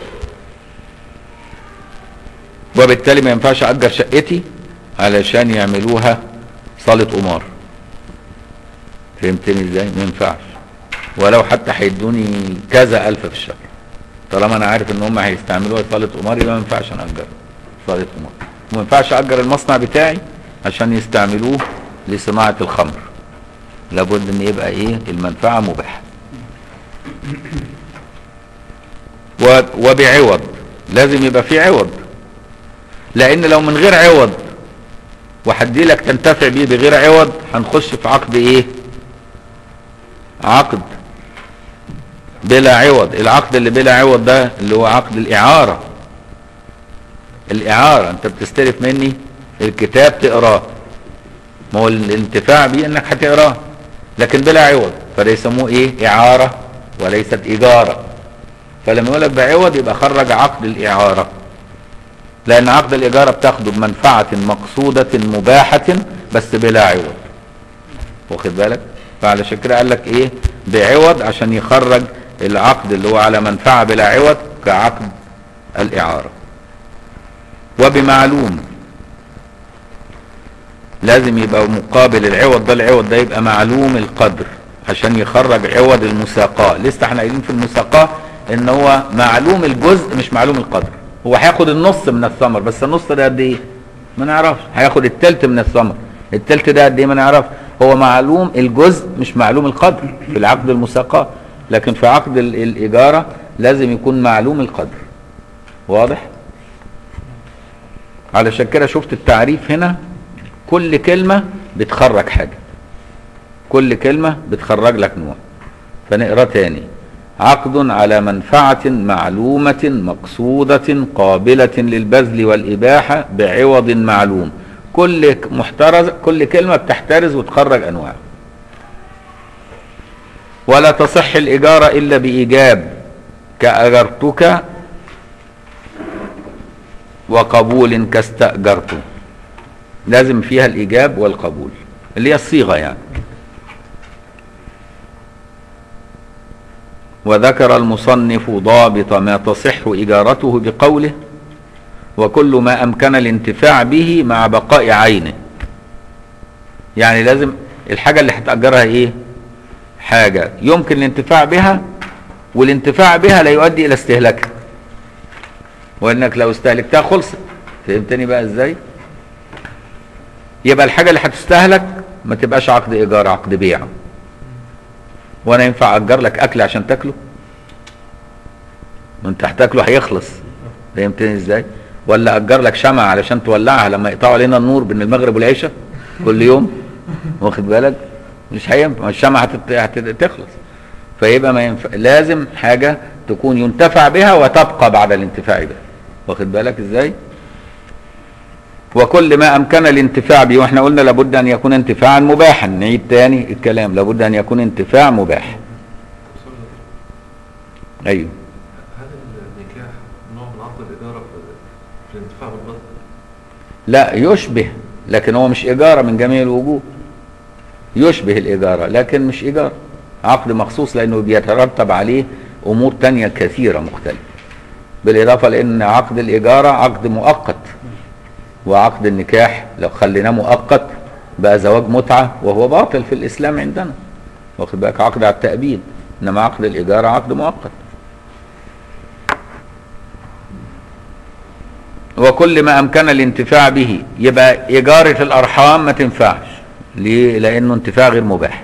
وبالتالي ما ينفعش أجر شقتي علشان يعملوها صالة قمار فهمتني ازاي ما ينفعش ولو حتى هيدوني كذا ألف في الشهر طالما انا عارف ان هم هيستعملوها صالة قمار يبقى ما ينفعش انا اجر صالة قمار وما ينفعش اجر المصنع بتاعي عشان يستعملوه لصناعة الخمر لابد ان يبقى ايه المنفعة مباحة و- وبعوض لازم يبقى في عوض لان لو من غير عوض وحدي لك تنتفع بيه بغير عوض هنخش في عقد ايه عقد بلا عوض العقد اللي بلا عوض ده اللي هو عقد الاعارة الاعارة انت بتستلف مني الكتاب تقراه ما هو الانتفاع بيه انك هتقراه لكن بلا عوض فده يسموه ايه اعارة وليست اجارة فلما يقول لك بعوض يبقى خرج عقد الاعارة لان عقد الاجارة بتاخده بمنفعة مقصودة مباحة بس بلا عوض واخد بالك فعلشان كده قال لك ايه بعوض عشان يخرج العقد اللي هو على منفعة بلا عوض كعقد الاعارة وبمعلوم لازم يبقى مقابل العوض ده العوض ده يبقى معلوم القدر عشان يخرج عوض المساقاة لسه احنا قايلين في المساقاة ان هو معلوم الجزء مش معلوم القدر هو هياخد النص من الثمر بس النص ده قد ايه ما نعرفش هياخد التلت من الثمر التلت ده قد ايه ما نعرفش هو معلوم الجزء مش معلوم القدر في العقد المساقاة لكن في عقد ال- الإجارة لازم يكون معلوم القدر واضح علشان كده شفت التعريف هنا كل كلمة بتخرج حاجة كل كلمة بتخرج لك نوع فنقرا تاني عقد على منفعة معلومة مقصودة قابلة للبذل والإباحة بعوض معلوم كل ك- محترز كل كلمة بتحترز وتخرج أنواع ولا تصح الإجارة إلا بإيجاب كأجرتك وقبول كاستأجرت لازم فيها الإيجاب والقبول اللي هي الصيغة يعني وذكر المصنف ضابط ما تصح إجارته بقوله وكل ما أمكن الانتفاع به مع بقاء عينه يعني لازم الحاجة اللي هتأجرها إيه حاجة يمكن الانتفاع بها والانتفاع بها لا يؤدي إلى استهلاكها وإنك لو استهلكتها خلصت فهمتني بقى إزاي يبقى الحاجة اللي هتستهلك ما تبقاش عقد إيجار عقد بيع وانا ينفع اجر لك اكل عشان تاكله ما انت هتاكله هيخلص فهمتني ازاي ولا اجر لك شمعة علشان تولعها لما يقطعوا علينا النور بين المغرب والعشاء كل يوم واخد بالك مش هينفع ما الشمعة هتت- هتخلص فيبقى ما ينفع لازم حاجة تكون ينتفع بها وتبقى بعد الانتفاع بها واخد بالك ازاي وكل ما امكن الانتفاع به واحنا قلنا لابد ان يكون انتفاعا مباحا نعيد تاني الكلام لابد ان يكون انتفاع مباح ايوه هل النكاح نوع من عقد الإدارة في في الانتفاع بالبطن؟ لا يشبه لكن هو مش إيجارة من جميع الوجوه يشبه الإيجارة لكن مش إيجارة عقد مخصوص لأنه بيترتب عليه أمور تانية كثيرة مختلفة بالإضافة لأن عقد الإيجارة عقد مؤقت وعقد النكاح لو خليناه مؤقت بقى زواج متعة وهو باطل في الإسلام عندنا واخد بالك عقد على التأبيد إنما عقد الإيجارة عقد مؤقت وكل ما امكن الانتفاع به يبقى اجاره الارحام ما تنفعش ليه لانه انتفاع غير مباح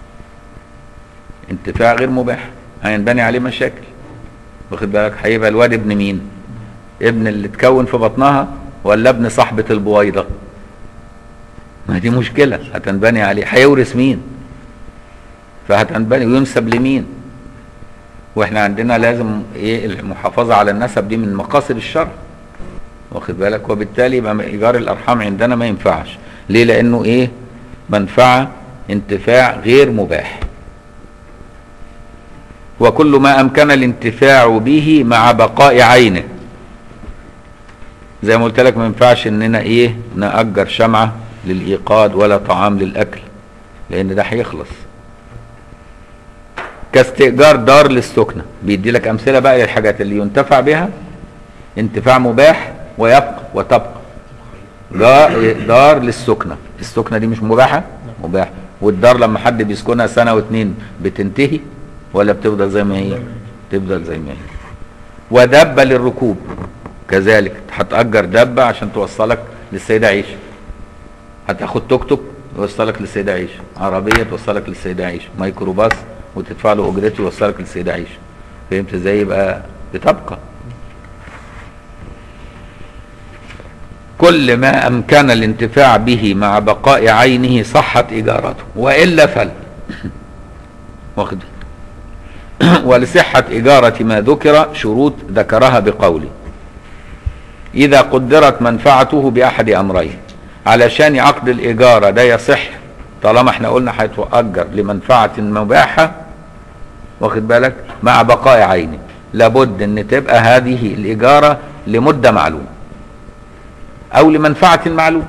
انتفاع غير مباح هينبني عليه مشاكل واخد بالك هيبقى الواد ابن مين ابن اللي اتكون في بطنها ولا ابن صاحبة البويضة ما دي مشكلة هتنبني عليه هيورث مين فهتنبني وينسب لمين واحنا عندنا لازم ايه المحافظة على النسب دي من مقاصد الشرع واخد بالك وبالتالي يبقى ايجار الارحام عندنا ما ينفعش ليه لانه ايه منفعه انتفاع غير مباح وكل ما امكن الانتفاع به مع بقاء عينه زي ما قلت لك ما ينفعش اننا ايه نأجر شمعة للايقاد ولا طعام للاكل لان ده هيخلص كاستئجار دار للسكنة بيدي لك امثلة بقى للحاجات اللي ينتفع بها انتفاع مباح ويبقى وتبقى دار, دار للسكنة السكنة دي مش مباحة مباح والدار لما حد بيسكنها سنة واتنين بتنتهي ولا بتفضل زي ما هي تفضل زي ما هي ودبة للركوب كذلك هتأجر دبة عشان توصلك للسيدة عيشة هتاخد توك توك يوصلك للسيدة عيشة عربية توصلك للسيدة عيشة ميكروباص وتدفع له اجرته يوصلك للسيدة عيشة فهمت ازاي يبقى بتبقى كل ما امكن الانتفاع به مع بقاء عينه صحت اجارته والا فلا واخد ولصحة إجارة ما ذكر شروط ذكرها بقوله إذا قدرت منفعته بأحد أمرين علشان عقد الإجارة ده يصح طالما احنا قلنا هيتؤجر لمنفعة مباحة واخد بالك مع بقاء عينه لابد ان تبقى هذه الإجارة لمدة معلومة أو لمنفعة معلومة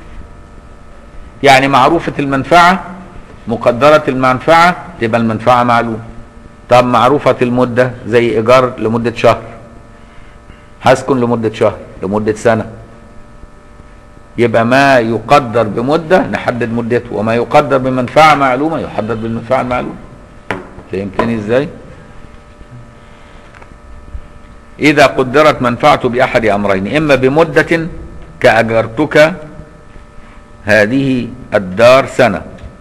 يعني معروفة المنفعة مقدرة المنفعة تبقى المنفعة معلومة طب معروفة المدة زي إيجار لمدة شهر هسكن لمدة شهر لمدة سنة يبقى ما يقدر بمدة نحدد مدته وما يقدر بمنفعة معلومة يحدد بالمنفعة المعلومة فهمتني ازاي إذا قدرت منفعته بأحد أمرين إما بمدة كأجرتك هذه الدار سنة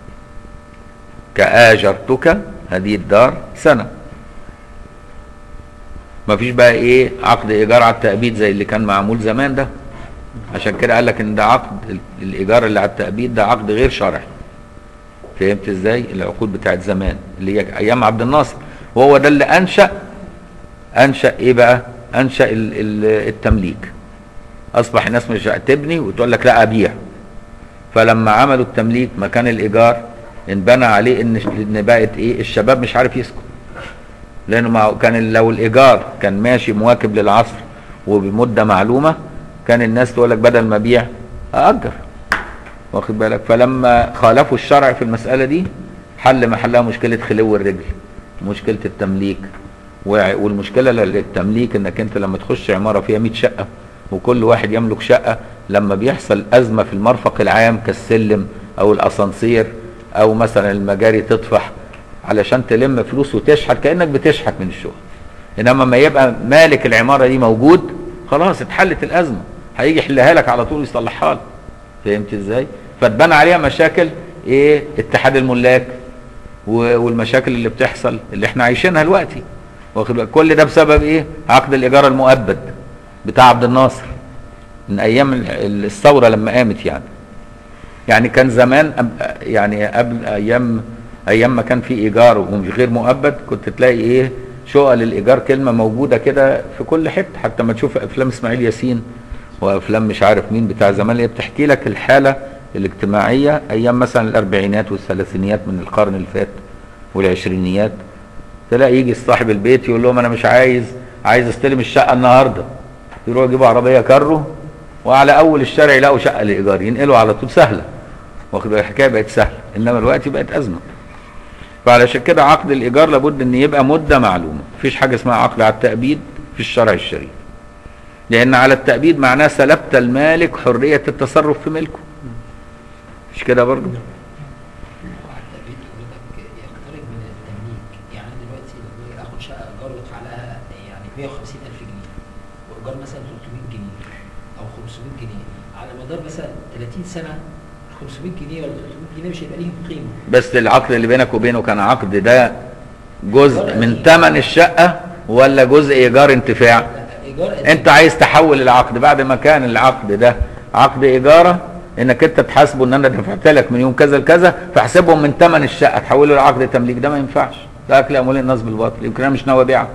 كآجرتك هذه الدار سنة ما فيش بقى ايه عقد ايجار على التأبيد زي اللي كان معمول زمان ده عشان كده قال لك ان ده عقد ال- الايجار اللي على التأبيد ده عقد غير شرعي فهمت ازاي العقود بتاعت زمان اللي هي ايام عبد الناصر وهو ده اللي انشأ انشأ ايه بقى انشأ ال- ال- التمليك اصبح الناس مش تبني وتقول لك لا ابيع فلما عملوا التمليك مكان الايجار انبنى عليه ان ان بقت ايه الشباب مش عارف يسكن لانه ما كان لو الايجار كان ماشي مواكب للعصر وبمده معلومه كان الناس تقول لك بدل ما ابيع ااجر واخد بالك فلما خالفوا الشرع في المساله دي حل محلها مشكله خلو الرجل مشكله التمليك وع- والمشكله للتمليك انك انت لما تخش عماره فيها 100 شقه وكل واحد يملك شقه لما بيحصل ازمه في المرفق العام كالسلم او الاسانسير او مثلا المجاري تطفح علشان تلم فلوس وتشحت كانك بتشحت من الشغل انما ما يبقى مالك العماره دي موجود خلاص اتحلت الازمه هيجي يحلها لك على طول ويصلحها لك فهمت ازاي فتبنى عليها مشاكل ايه اتحاد الملاك و- والمشاكل اللي بتحصل اللي احنا عايشينها دلوقتي واخد بالك كل ده بسبب ايه عقد الايجار المؤبد بتاع عبد الناصر من ايام ال- الثوره لما قامت يعني يعني كان زمان أب- يعني قبل ايام ايام ما كان في ايجار ومش غير مؤبد كنت تلاقي ايه شقق للايجار كلمه موجوده كده في كل حته حتى ما تشوف افلام اسماعيل ياسين وافلام مش عارف مين بتاع زمان اللي هي بتحكي لك الحاله الاجتماعيه ايام مثلا الاربعينات والثلاثينيات من القرن اللي فات والعشرينيات تلاقي يجي صاحب البيت يقول لهم انا مش عايز عايز استلم الشقه النهارده يروحوا يجيبوا عربيه كارو وعلى اول الشارع يلاقوا شقه لايجار ينقلوا على طول سهله واخد بالك الحكايه بقت سهله انما الوقت بقت ازمه فعلشان كده عقد الايجار لابد ان يبقى مده معلومه مفيش حاجه اسمها عقد على التأبيد في الشرع الشريف لان على التأبيد معناه سلبت المالك حريه التصرف في ملكه مش كده برضه التأبيد حضرتك يقترب من التمليك يعني أنا دلوقتي لما اخد شقه ايجار وادفع لها يعني 150000 جنيه وايجار مثلا 300 جنيه او 500 جنيه على مدار مثلا 30 سنه 500 جنيه ولا 300 جنيه مش هيبقى ليهم قيمه بس العقد اللي بينك وبينه كان عقد ده جزء من ثمن الشقه ولا جزء ايجار انتفاع لا ايجار انت عايز تحول العقد بعد ما كان العقد ده عقد ايجاره انك انت تحاسبه ان انا دفعت لك من يوم كذا لكذا فاحسبهم من ثمن الشقه تحوله لعقد تمليك ده ما ينفعش ده اكل اموال الناس بالباطل يمكن انا مش ناوي ابيعها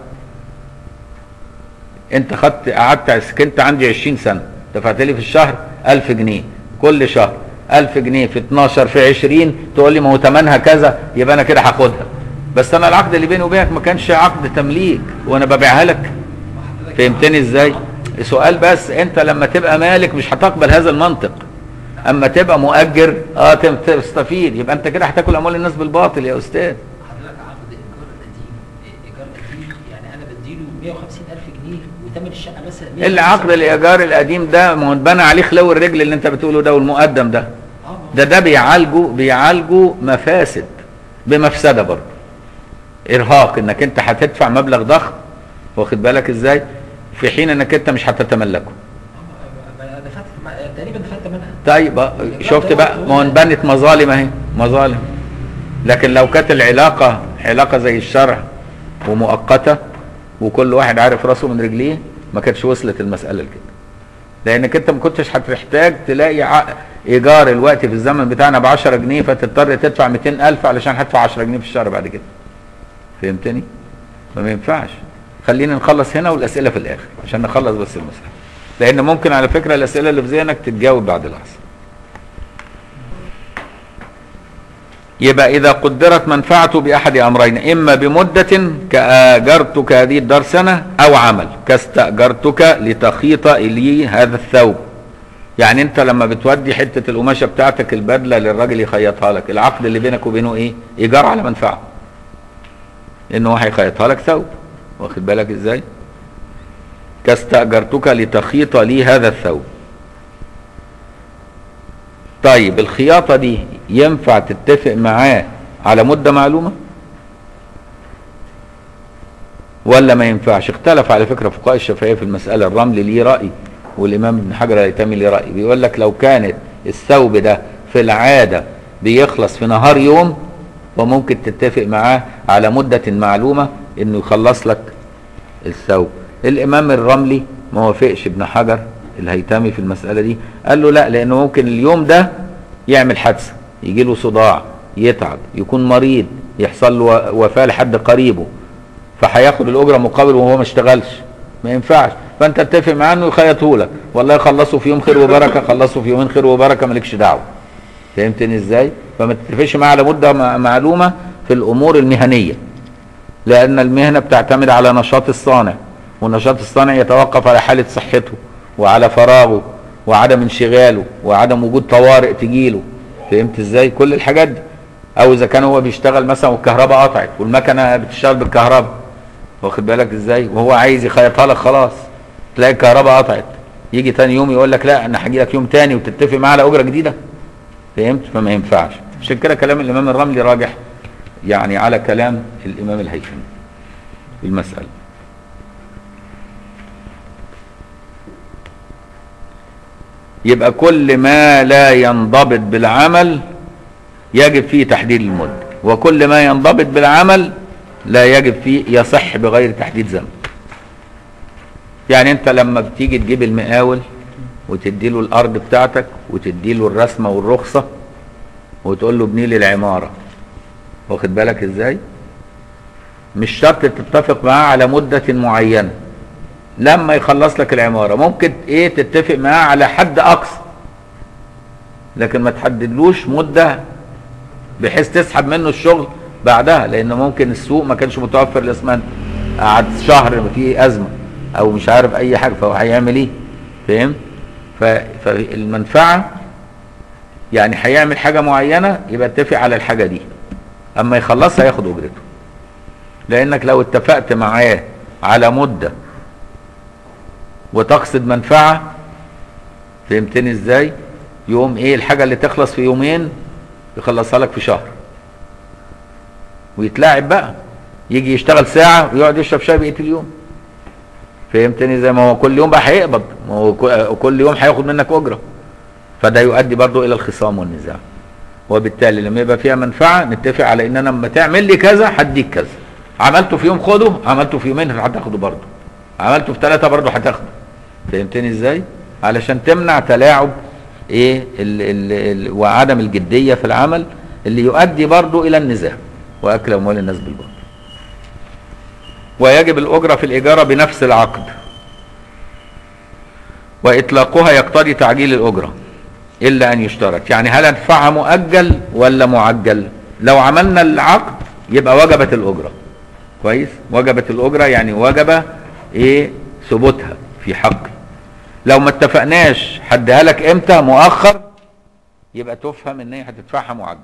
انت خدت قعدت سكنت عندي 20 سنه دفعت لي في الشهر 1000 جنيه كل شهر 1000 جنيه في 12 في 20 تقول لي ما هو ثمنها كذا يبقى انا كده هاخدها بس انا العقد اللي بيني وبينك ما كانش عقد تمليك وانا ببيعها لك فهمتني ازاي سؤال بس انت لما تبقى مالك مش هتقبل هذا المنطق اما تبقى مؤجر اه تم- تستفيد يبقى انت كده هتاكل اموال الناس بالباطل يا استاذ حضرتك عقد ايجار قديم ايجار قديم يعني انا بديله 150000 جنيه وثمن الشقه مثلا اللي عقد الايجار القديم ده ما هو اتبنى عليه خلو الرجل اللي انت بتقوله ده والمقدم ده اه ده ده بيعالجوا بيعالجوا مفاسد بمفسده برضه ارهاق انك انت هتدفع مبلغ ضخم واخد بالك ازاي في حين انك انت مش هتتملكه أنا دفعت تقريبا دفعت ثمنها طيب آه، شفت بقى ما هو انبنت مظالم اهي مظالم لكن لو كانت العلاقه علاقه زي الشرع ومؤقته وكل واحد عارف راسه من رجليه ما كانتش وصلت المساله لكده لانك انت ما كنتش هتحتاج تلاقي ع- ايجار الوقت في الزمن بتاعنا ب 10 جنيه فتضطر تدفع 200000 علشان هدفع 10 جنيه في الشهر بعد كده فهمتني فما ينفعش خلينا نخلص هنا والاسئله في الاخر عشان نخلص بس المساله لان ممكن على فكره الاسئله اللي في ذهنك تتجاوب بعد لحظه يبقى إذا قدرت منفعته بأحد أمرين إما بمدة كأجرتك هذه الدار سنة أو عمل كاستأجرتك لتخيط لي هذا الثوب يعني أنت لما بتودي حتة القماشة بتاعتك البدلة للراجل يخيطها لك العقد اللي بينك وبينه إيه؟ إيجار على منفعة إنه هو هيخيطها لك ثوب واخد بالك إزاي؟ كاستأجرتك لتخيط لي هذا الثوب طيب الخياطة دي ينفع تتفق معاه على مدة معلومة ولا ما ينفعش اختلف على فكرة فقهاء الشافعية في المسألة الرمل ليه رأي والإمام ابن حجر الهيثمي ليه رأي بيقول لك لو كانت الثوب ده في العادة بيخلص في نهار يوم وممكن تتفق معاه على مدة معلومة انه يخلص لك الثوب الامام الرملي ما وافقش ابن حجر الهيثمي في المساله دي قال له لا لانه ممكن اليوم ده يعمل حادثه يجي له صداع يتعب يكون مريض يحصل له وفاه لحد قريبه فهياخد الاجره مقابل وهو ما اشتغلش ما ينفعش فانت اتفق معاه انه يخيطه لك والله يخلصوا في يوم خير وبركه خلصوا في يومين خير وبركه مالكش دعوه فهمتني ازاي فما تتفقش معاه على مده مع- معلومه في الامور المهنيه لأن المهنة بتعتمد على نشاط الصانع والنشاط الصانع يتوقف على حالة صحته وعلى فراغه وعدم انشغاله وعدم وجود طوارئ تجيله فهمت ازاي كل الحاجات دي او اذا كان هو بيشتغل مثلا والكهرباء قطعت والمكنه بتشتغل بالكهرباء واخد بالك ازاي وهو عايز يخيطها لك خلاص تلاقي الكهرباء قطعت يجي تاني يوم يقول لك لا انا هاجي لك يوم تاني وتتفق معاه على اجره جديده فهمت فما ينفعش عشان كده كلام الامام الرملي راجح يعني على كلام الامام الهيثمي في المساله يبقى كل ما لا ينضبط بالعمل يجب فيه تحديد المده وكل ما ينضبط بالعمل لا يجب فيه يصح بغير تحديد زمن يعني انت لما بتيجي تجيب المقاول وتدي له الارض بتاعتك وتدي له الرسمه والرخصه وتقول له ابني لي العماره واخد بالك ازاي مش شرط تتفق معاه على مدة معينة لما يخلص لك العمارة ممكن ايه تتفق معاه على حد اقصى لكن ما تحددلوش مدة بحيث تسحب منه الشغل بعدها لان ممكن السوق ما كانش متوفر الاسمنت قعد شهر في ازمه او مش عارف اي حاجه فهو هيعمل ايه فاهم ف- فالمنفعه يعني هيعمل حاجه معينه يبقى اتفق على الحاجه دي اما يخلصها ياخد اجرته لانك لو اتفقت معاه على مده وتقصد منفعه فهمتني ازاي يوم ايه الحاجه اللي تخلص في يومين يخلصها لك في شهر ويتلاعب بقى يجي يشتغل ساعه ويقعد يشرب شاي بقيه اليوم فهمتني زي ما هو كل يوم بقى هيقبض ما هو ك- كل يوم هياخد منك اجره فده يؤدي برضه الى الخصام والنزاع وبالتالي لما يبقى فيها منفعه نتفق على ان انا لما تعمل لي كذا هديك كذا عملته في يوم خده عملته في يومين هتاخده برضه عملته في ثلاثه برضه هتاخده فهمتني ازاي علشان تمنع تلاعب ايه ال ال ال وعدم الجديه في العمل اللي يؤدي برضه الى النزاع واكل اموال الناس بالباطل ويجب الاجره في الاجاره بنفس العقد واطلاقها يقتضي تعجيل الاجره الا ان يشترط يعني هل ادفعها مؤجل ولا معجل لو عملنا العقد يبقى وجبت الاجره كويس وجبت الاجره يعني وجب ايه ثبوتها في حقي لو ما اتفقناش هديها لك امتى مؤخر يبقى تفهم ان هي هتدفعها معجل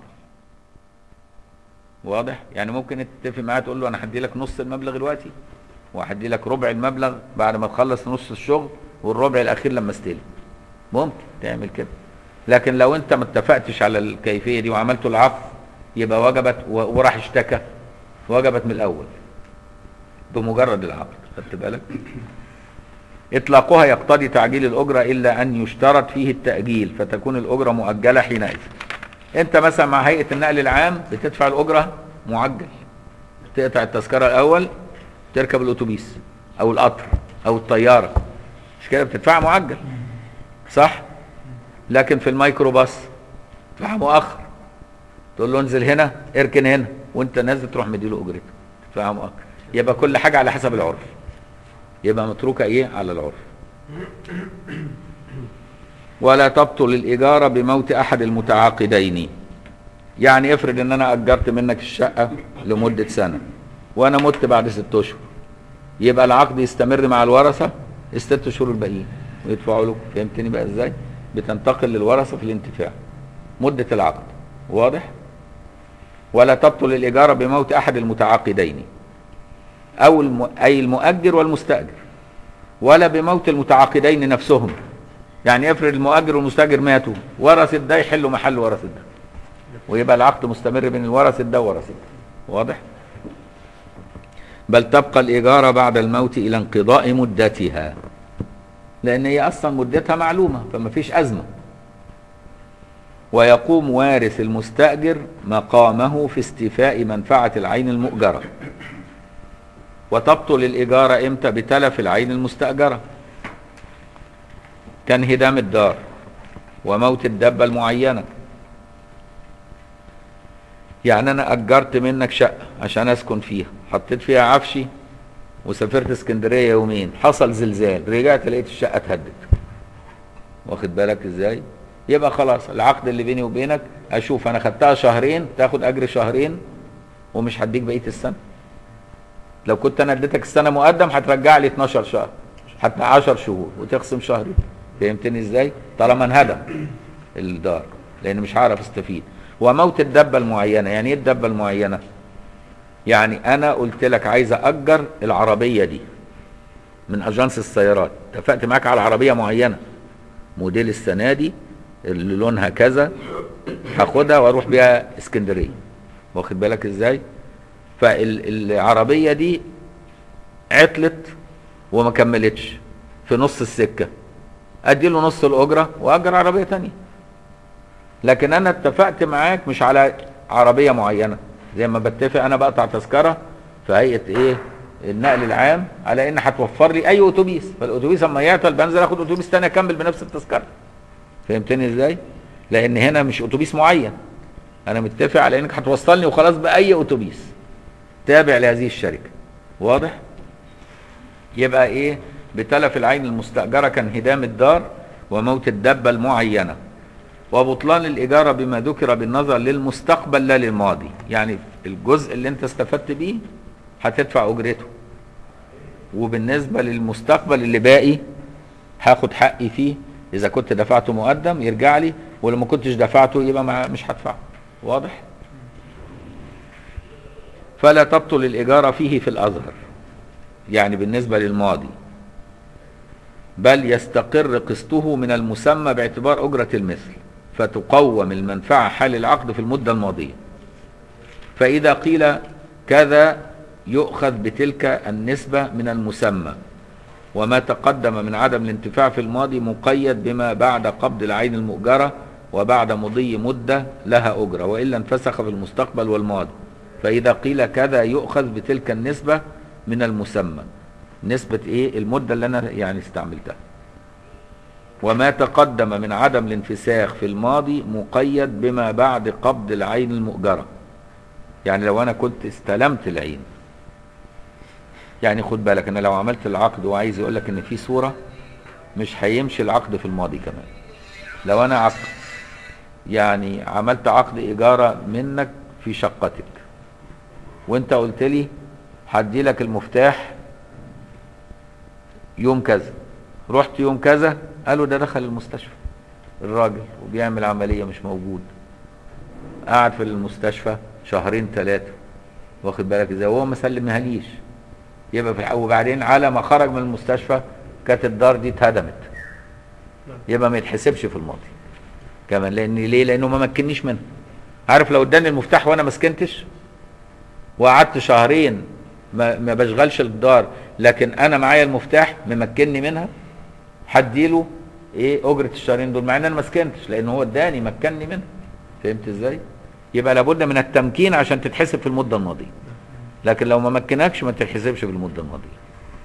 واضح يعني ممكن تتفق معاه تقول له انا هدي لك نص المبلغ دلوقتي وهدي لك ربع المبلغ بعد ما تخلص نص الشغل والربع الاخير لما استلم ممكن تعمل كده لكن لو انت ما اتفقتش على الكيفيه دي وعملت العقد يبقى وجبت و- وراح اشتكى وجبت من الاول بمجرد العقد خدت بالك اطلاقها يقتضي تعجيل الاجره الا ان يشترط فيه التاجيل فتكون الاجره مؤجله حينئذ انت مثلا مع هيئه النقل العام بتدفع الاجره معجل تقطع التذكره الاول تركب الاتوبيس او القطر او الطياره مش كده بتدفعها معجل صح لكن في الميكروباص تدفعها مؤخر تقول له انزل هنا اركن هنا وانت نازل تروح مديله اجرته تدفعها مؤخر يبقى كل حاجه على حسب العرف يبقى متروكه ايه على العرف ولا تبطل الاجاره بموت احد المتعاقدين يعني افرض ان انا اجرت منك الشقه لمده سنه وانا مت بعد ست اشهر يبقى العقد يستمر مع الورثه الست شهور الباقيين ويدفعوا له فهمتني بقى ازاي بتنتقل للورثه في الانتفاع مده العقد واضح ولا تبطل الاجاره بموت احد المتعاقدين او الم... اي المؤجر والمستاجر ولا بموت المتعاقدين نفسهم يعني افرض المؤجر والمستاجر ماتوا ورثة ده يحلوا محل ورثة ده ويبقى العقد مستمر بين الورثة ده وورثة ده واضح بل تبقى الإجارة بعد الموت إلى انقضاء مدتها لأن هي أصلا مدتها معلومة فما فيش أزمة ويقوم وارث المستأجر مقامه في استيفاء منفعة العين المؤجرة وتبطل الإجارة إمتى بتلف العين المستأجرة كانهدام الدار وموت الدابة المعينة يعني أنا أجرت منك شقة عشان أسكن فيها حطيت فيها عفشي وسافرت اسكندرية يومين حصل زلزال رجعت لقيت الشقة اتهدت واخد بالك ازاي يبقى خلاص العقد اللي بيني وبينك اشوف انا خدتها شهرين تاخد اجر شهرين ومش هديك بقيه السنه لو كنت انا اديتك السنه مقدم هترجع لي 12 شهر حتى 10 شهور وتخصم شهرين فهمتني ازاي طالما انهدم الدار لان مش هعرف استفيد وموت الدبه المعينه يعني ايه الدبه المعينه يعني انا قلت لك عايز اجر العربيه دي من اجانس السيارات اتفقت معاك على عربيه معينه موديل السنه دي اللي لونها كذا هاخدها واروح بيها اسكندريه واخد بالك ازاي فالعربيه دي عطلت وما كملتش في نص السكه ادي له نص الاجره واجر عربيه تانية لكن انا اتفقت معاك مش على عربيه معينه زي ما بتفق انا بقطع تذكره في هيئه ايه النقل العام على ان هتوفر لي اي اتوبيس فالاتوبيس اما يعطل بنزل اخد اتوبيس تاني اكمل بنفس التذكره فهمتني ازاي لان هنا مش اتوبيس معين انا متفق على انك هتوصلني وخلاص باي اتوبيس تابع لهذه الشركه واضح يبقى ايه بتلف العين المستاجره كانهدام الدار وموت الدابه المعينه وبطلان الاجاره بما ذكر بالنظر للمستقبل لا للماضي يعني الجزء اللي انت استفدت بيه هتدفع اجرته وبالنسبه للمستقبل اللي باقي هاخد حقي فيه اذا كنت دفعته مقدم يرجع لي ولو ما كنتش دفعته يبقى مع- مش هدفعه واضح فلا تبطل الاجاره فيه في الازهر يعني بالنسبه للماضي بل يستقر قسطه من المسمى باعتبار اجره المثل فتقوم المنفعه حال العقد في المده الماضيه فاذا قيل كذا يؤخذ بتلك النسبه من المسمى وما تقدم من عدم الانتفاع في الماضي مقيد بما بعد قبض العين المؤجرة وبعد مضي مدة لها أجرة وإلا انفسخ في المستقبل والماضي فإذا قيل كذا يؤخذ بتلك النسبة من المسمى نسبة إيه المدة اللي أنا يعني استعملتها وما تقدم من عدم الانفساخ في الماضي مقيد بما بعد قبض العين المؤجرة يعني لو أنا كنت استلمت العين يعني خد بالك انا لو عملت العقد وعايز يقول لك ان في صوره مش هيمشي العقد في الماضي كمان لو انا عقد يعني عملت عقد ايجاره منك في شقتك وانت قلت لي هدي لك المفتاح يوم كذا رحت يوم كذا قالوا ده دخل المستشفى الراجل وبيعمل عمليه مش موجود قعد في المستشفى شهرين ثلاثه واخد بالك ازاي وهو ما سلمهاليش يبقى في الح- وبعدين على ما خرج من المستشفى كانت الدار دي اتهدمت يبقى ما يتحسبش في الماضي كمان لان ليه لانه ما مكنيش منها عارف لو اداني المفتاح وانا ما سكنتش وقعدت شهرين ما, ما بشغلش الدار لكن انا معايا المفتاح ممكنني منها هديله ايه اجره الشهرين دول مع ان انا ما سكنتش لان هو اداني مكنني منها فهمت ازاي يبقى لابد من التمكين عشان تتحسب في المده الماضيه لكن لو ما مكنكش ما تتحسبش في المده الماضيه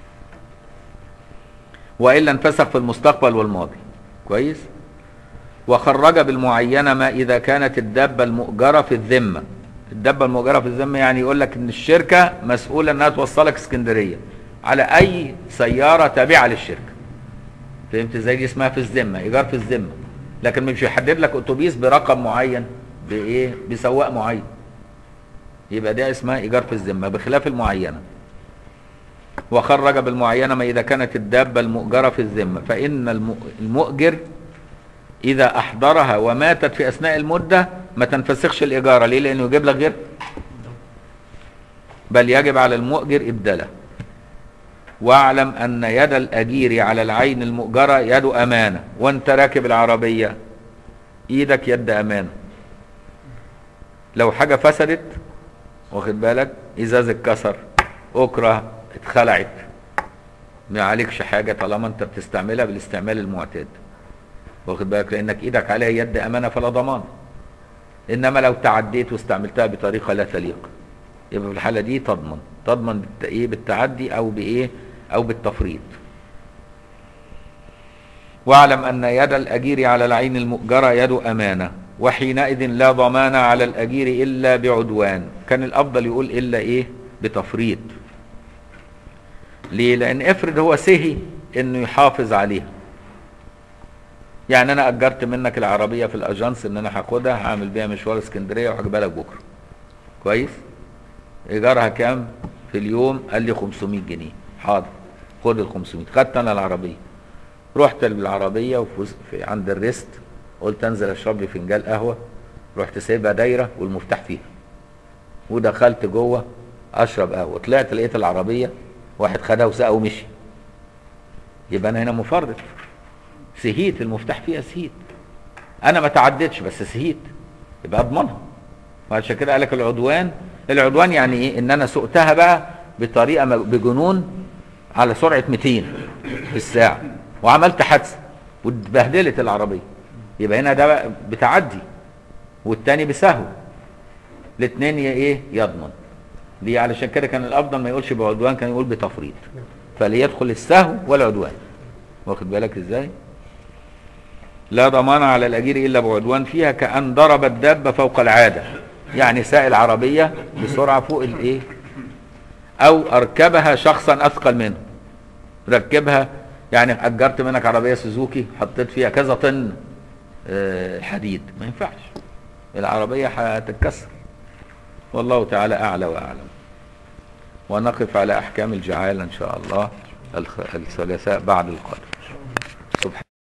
والا انفسخ في المستقبل والماضي كويس وخرج بالمعينه ما اذا كانت الدابه المؤجره في الذمه الدابه المؤجره في الذمه يعني يقول لك ان الشركه مسؤوله انها توصلك اسكندريه على اي سياره تابعه للشركه فهمت ازاي دي اسمها في الذمه ايجار في الذمه لكن مش يحدد لك اتوبيس برقم معين بايه بسواق معين يبقى دي اسمها ايجار في الذمه بخلاف المعينه وخرج بالمعينه ما اذا كانت الدابه المؤجره في الذمه فان الم- المؤجر اذا احضرها وماتت في اثناء المده ما تنفسخش الاجاره ليه لانه يجيب لك غير بل يجب على المؤجر ابداله واعلم ان يد الاجير على العين المؤجره يد امانه وانت راكب العربيه ايدك يد امانه لو حاجه فسدت واخد بالك ازاز اتكسر اكره اتخلعت ما عليكش حاجه طالما انت بتستعملها بالاستعمال المعتاد واخد بالك لانك ايدك عليها يد امانه فلا ضمان انما لو تعديت واستعملتها بطريقه لا تليق يبقى في الحاله دي تضمن تضمن بالت- ايه بالتعدي او بايه او بالتفريط واعلم ان يد الاجير على العين المؤجره يد امانه وحينئذ لا ضمان على الاجير الا بعدوان كان الافضل يقول الا ايه بتفريط ليه لان افرض هو سهي انه يحافظ عليها يعني انا اجرت منك العربيه في الاجانس ان انا هاخدها هعمل بيها مشوار اسكندريه وهجيبها لك بكره كويس ايجارها كام في اليوم قال لي 500 جنيه حاضر خد ال 500 خدت انا العربيه رحت بالعربيه وفي في عند الريست قلت انزل اشرب لي فنجان قهوه رحت سايبها دايره والمفتاح فيها ودخلت جوه اشرب قهوه طلعت لقيت العربيه واحد خدها وسقى ومشي يبقى انا هنا مفرط سهيت المفتاح فيها سهيت انا ما تعديتش بس سهيت يبقى اضمنها وعشان كده قال لك العدوان العدوان يعني ايه ان انا سقتها بقى بطريقه م- بجنون على سرعه 200 في الساعه وعملت حادثه واتبهدلت العربيه يبقى هنا ده بقى بتعدي والتاني بسهو الاثنين ايه يضمن ليه علشان كده كان الافضل ما يقولش بعدوان كان يقول بتفريط فليدخل السهو والعدوان واخد بالك ازاي لا ضمان على الاجير الا بعدوان فيها كان ضرب الدابه فوق العاده يعني ساق العربيه بسرعه فوق الايه او اركبها شخصا اثقل منه ركبها يعني اجرت منك عربيه سوزوكي حطيت فيها كذا طن آه، حديد ما ينفعش العربيه هتتكسر والله تعالى أعلى وأعلم ونقف على أحكام الجعالة إن شاء الله الخ- الثلاثاء بعد القدر سبحان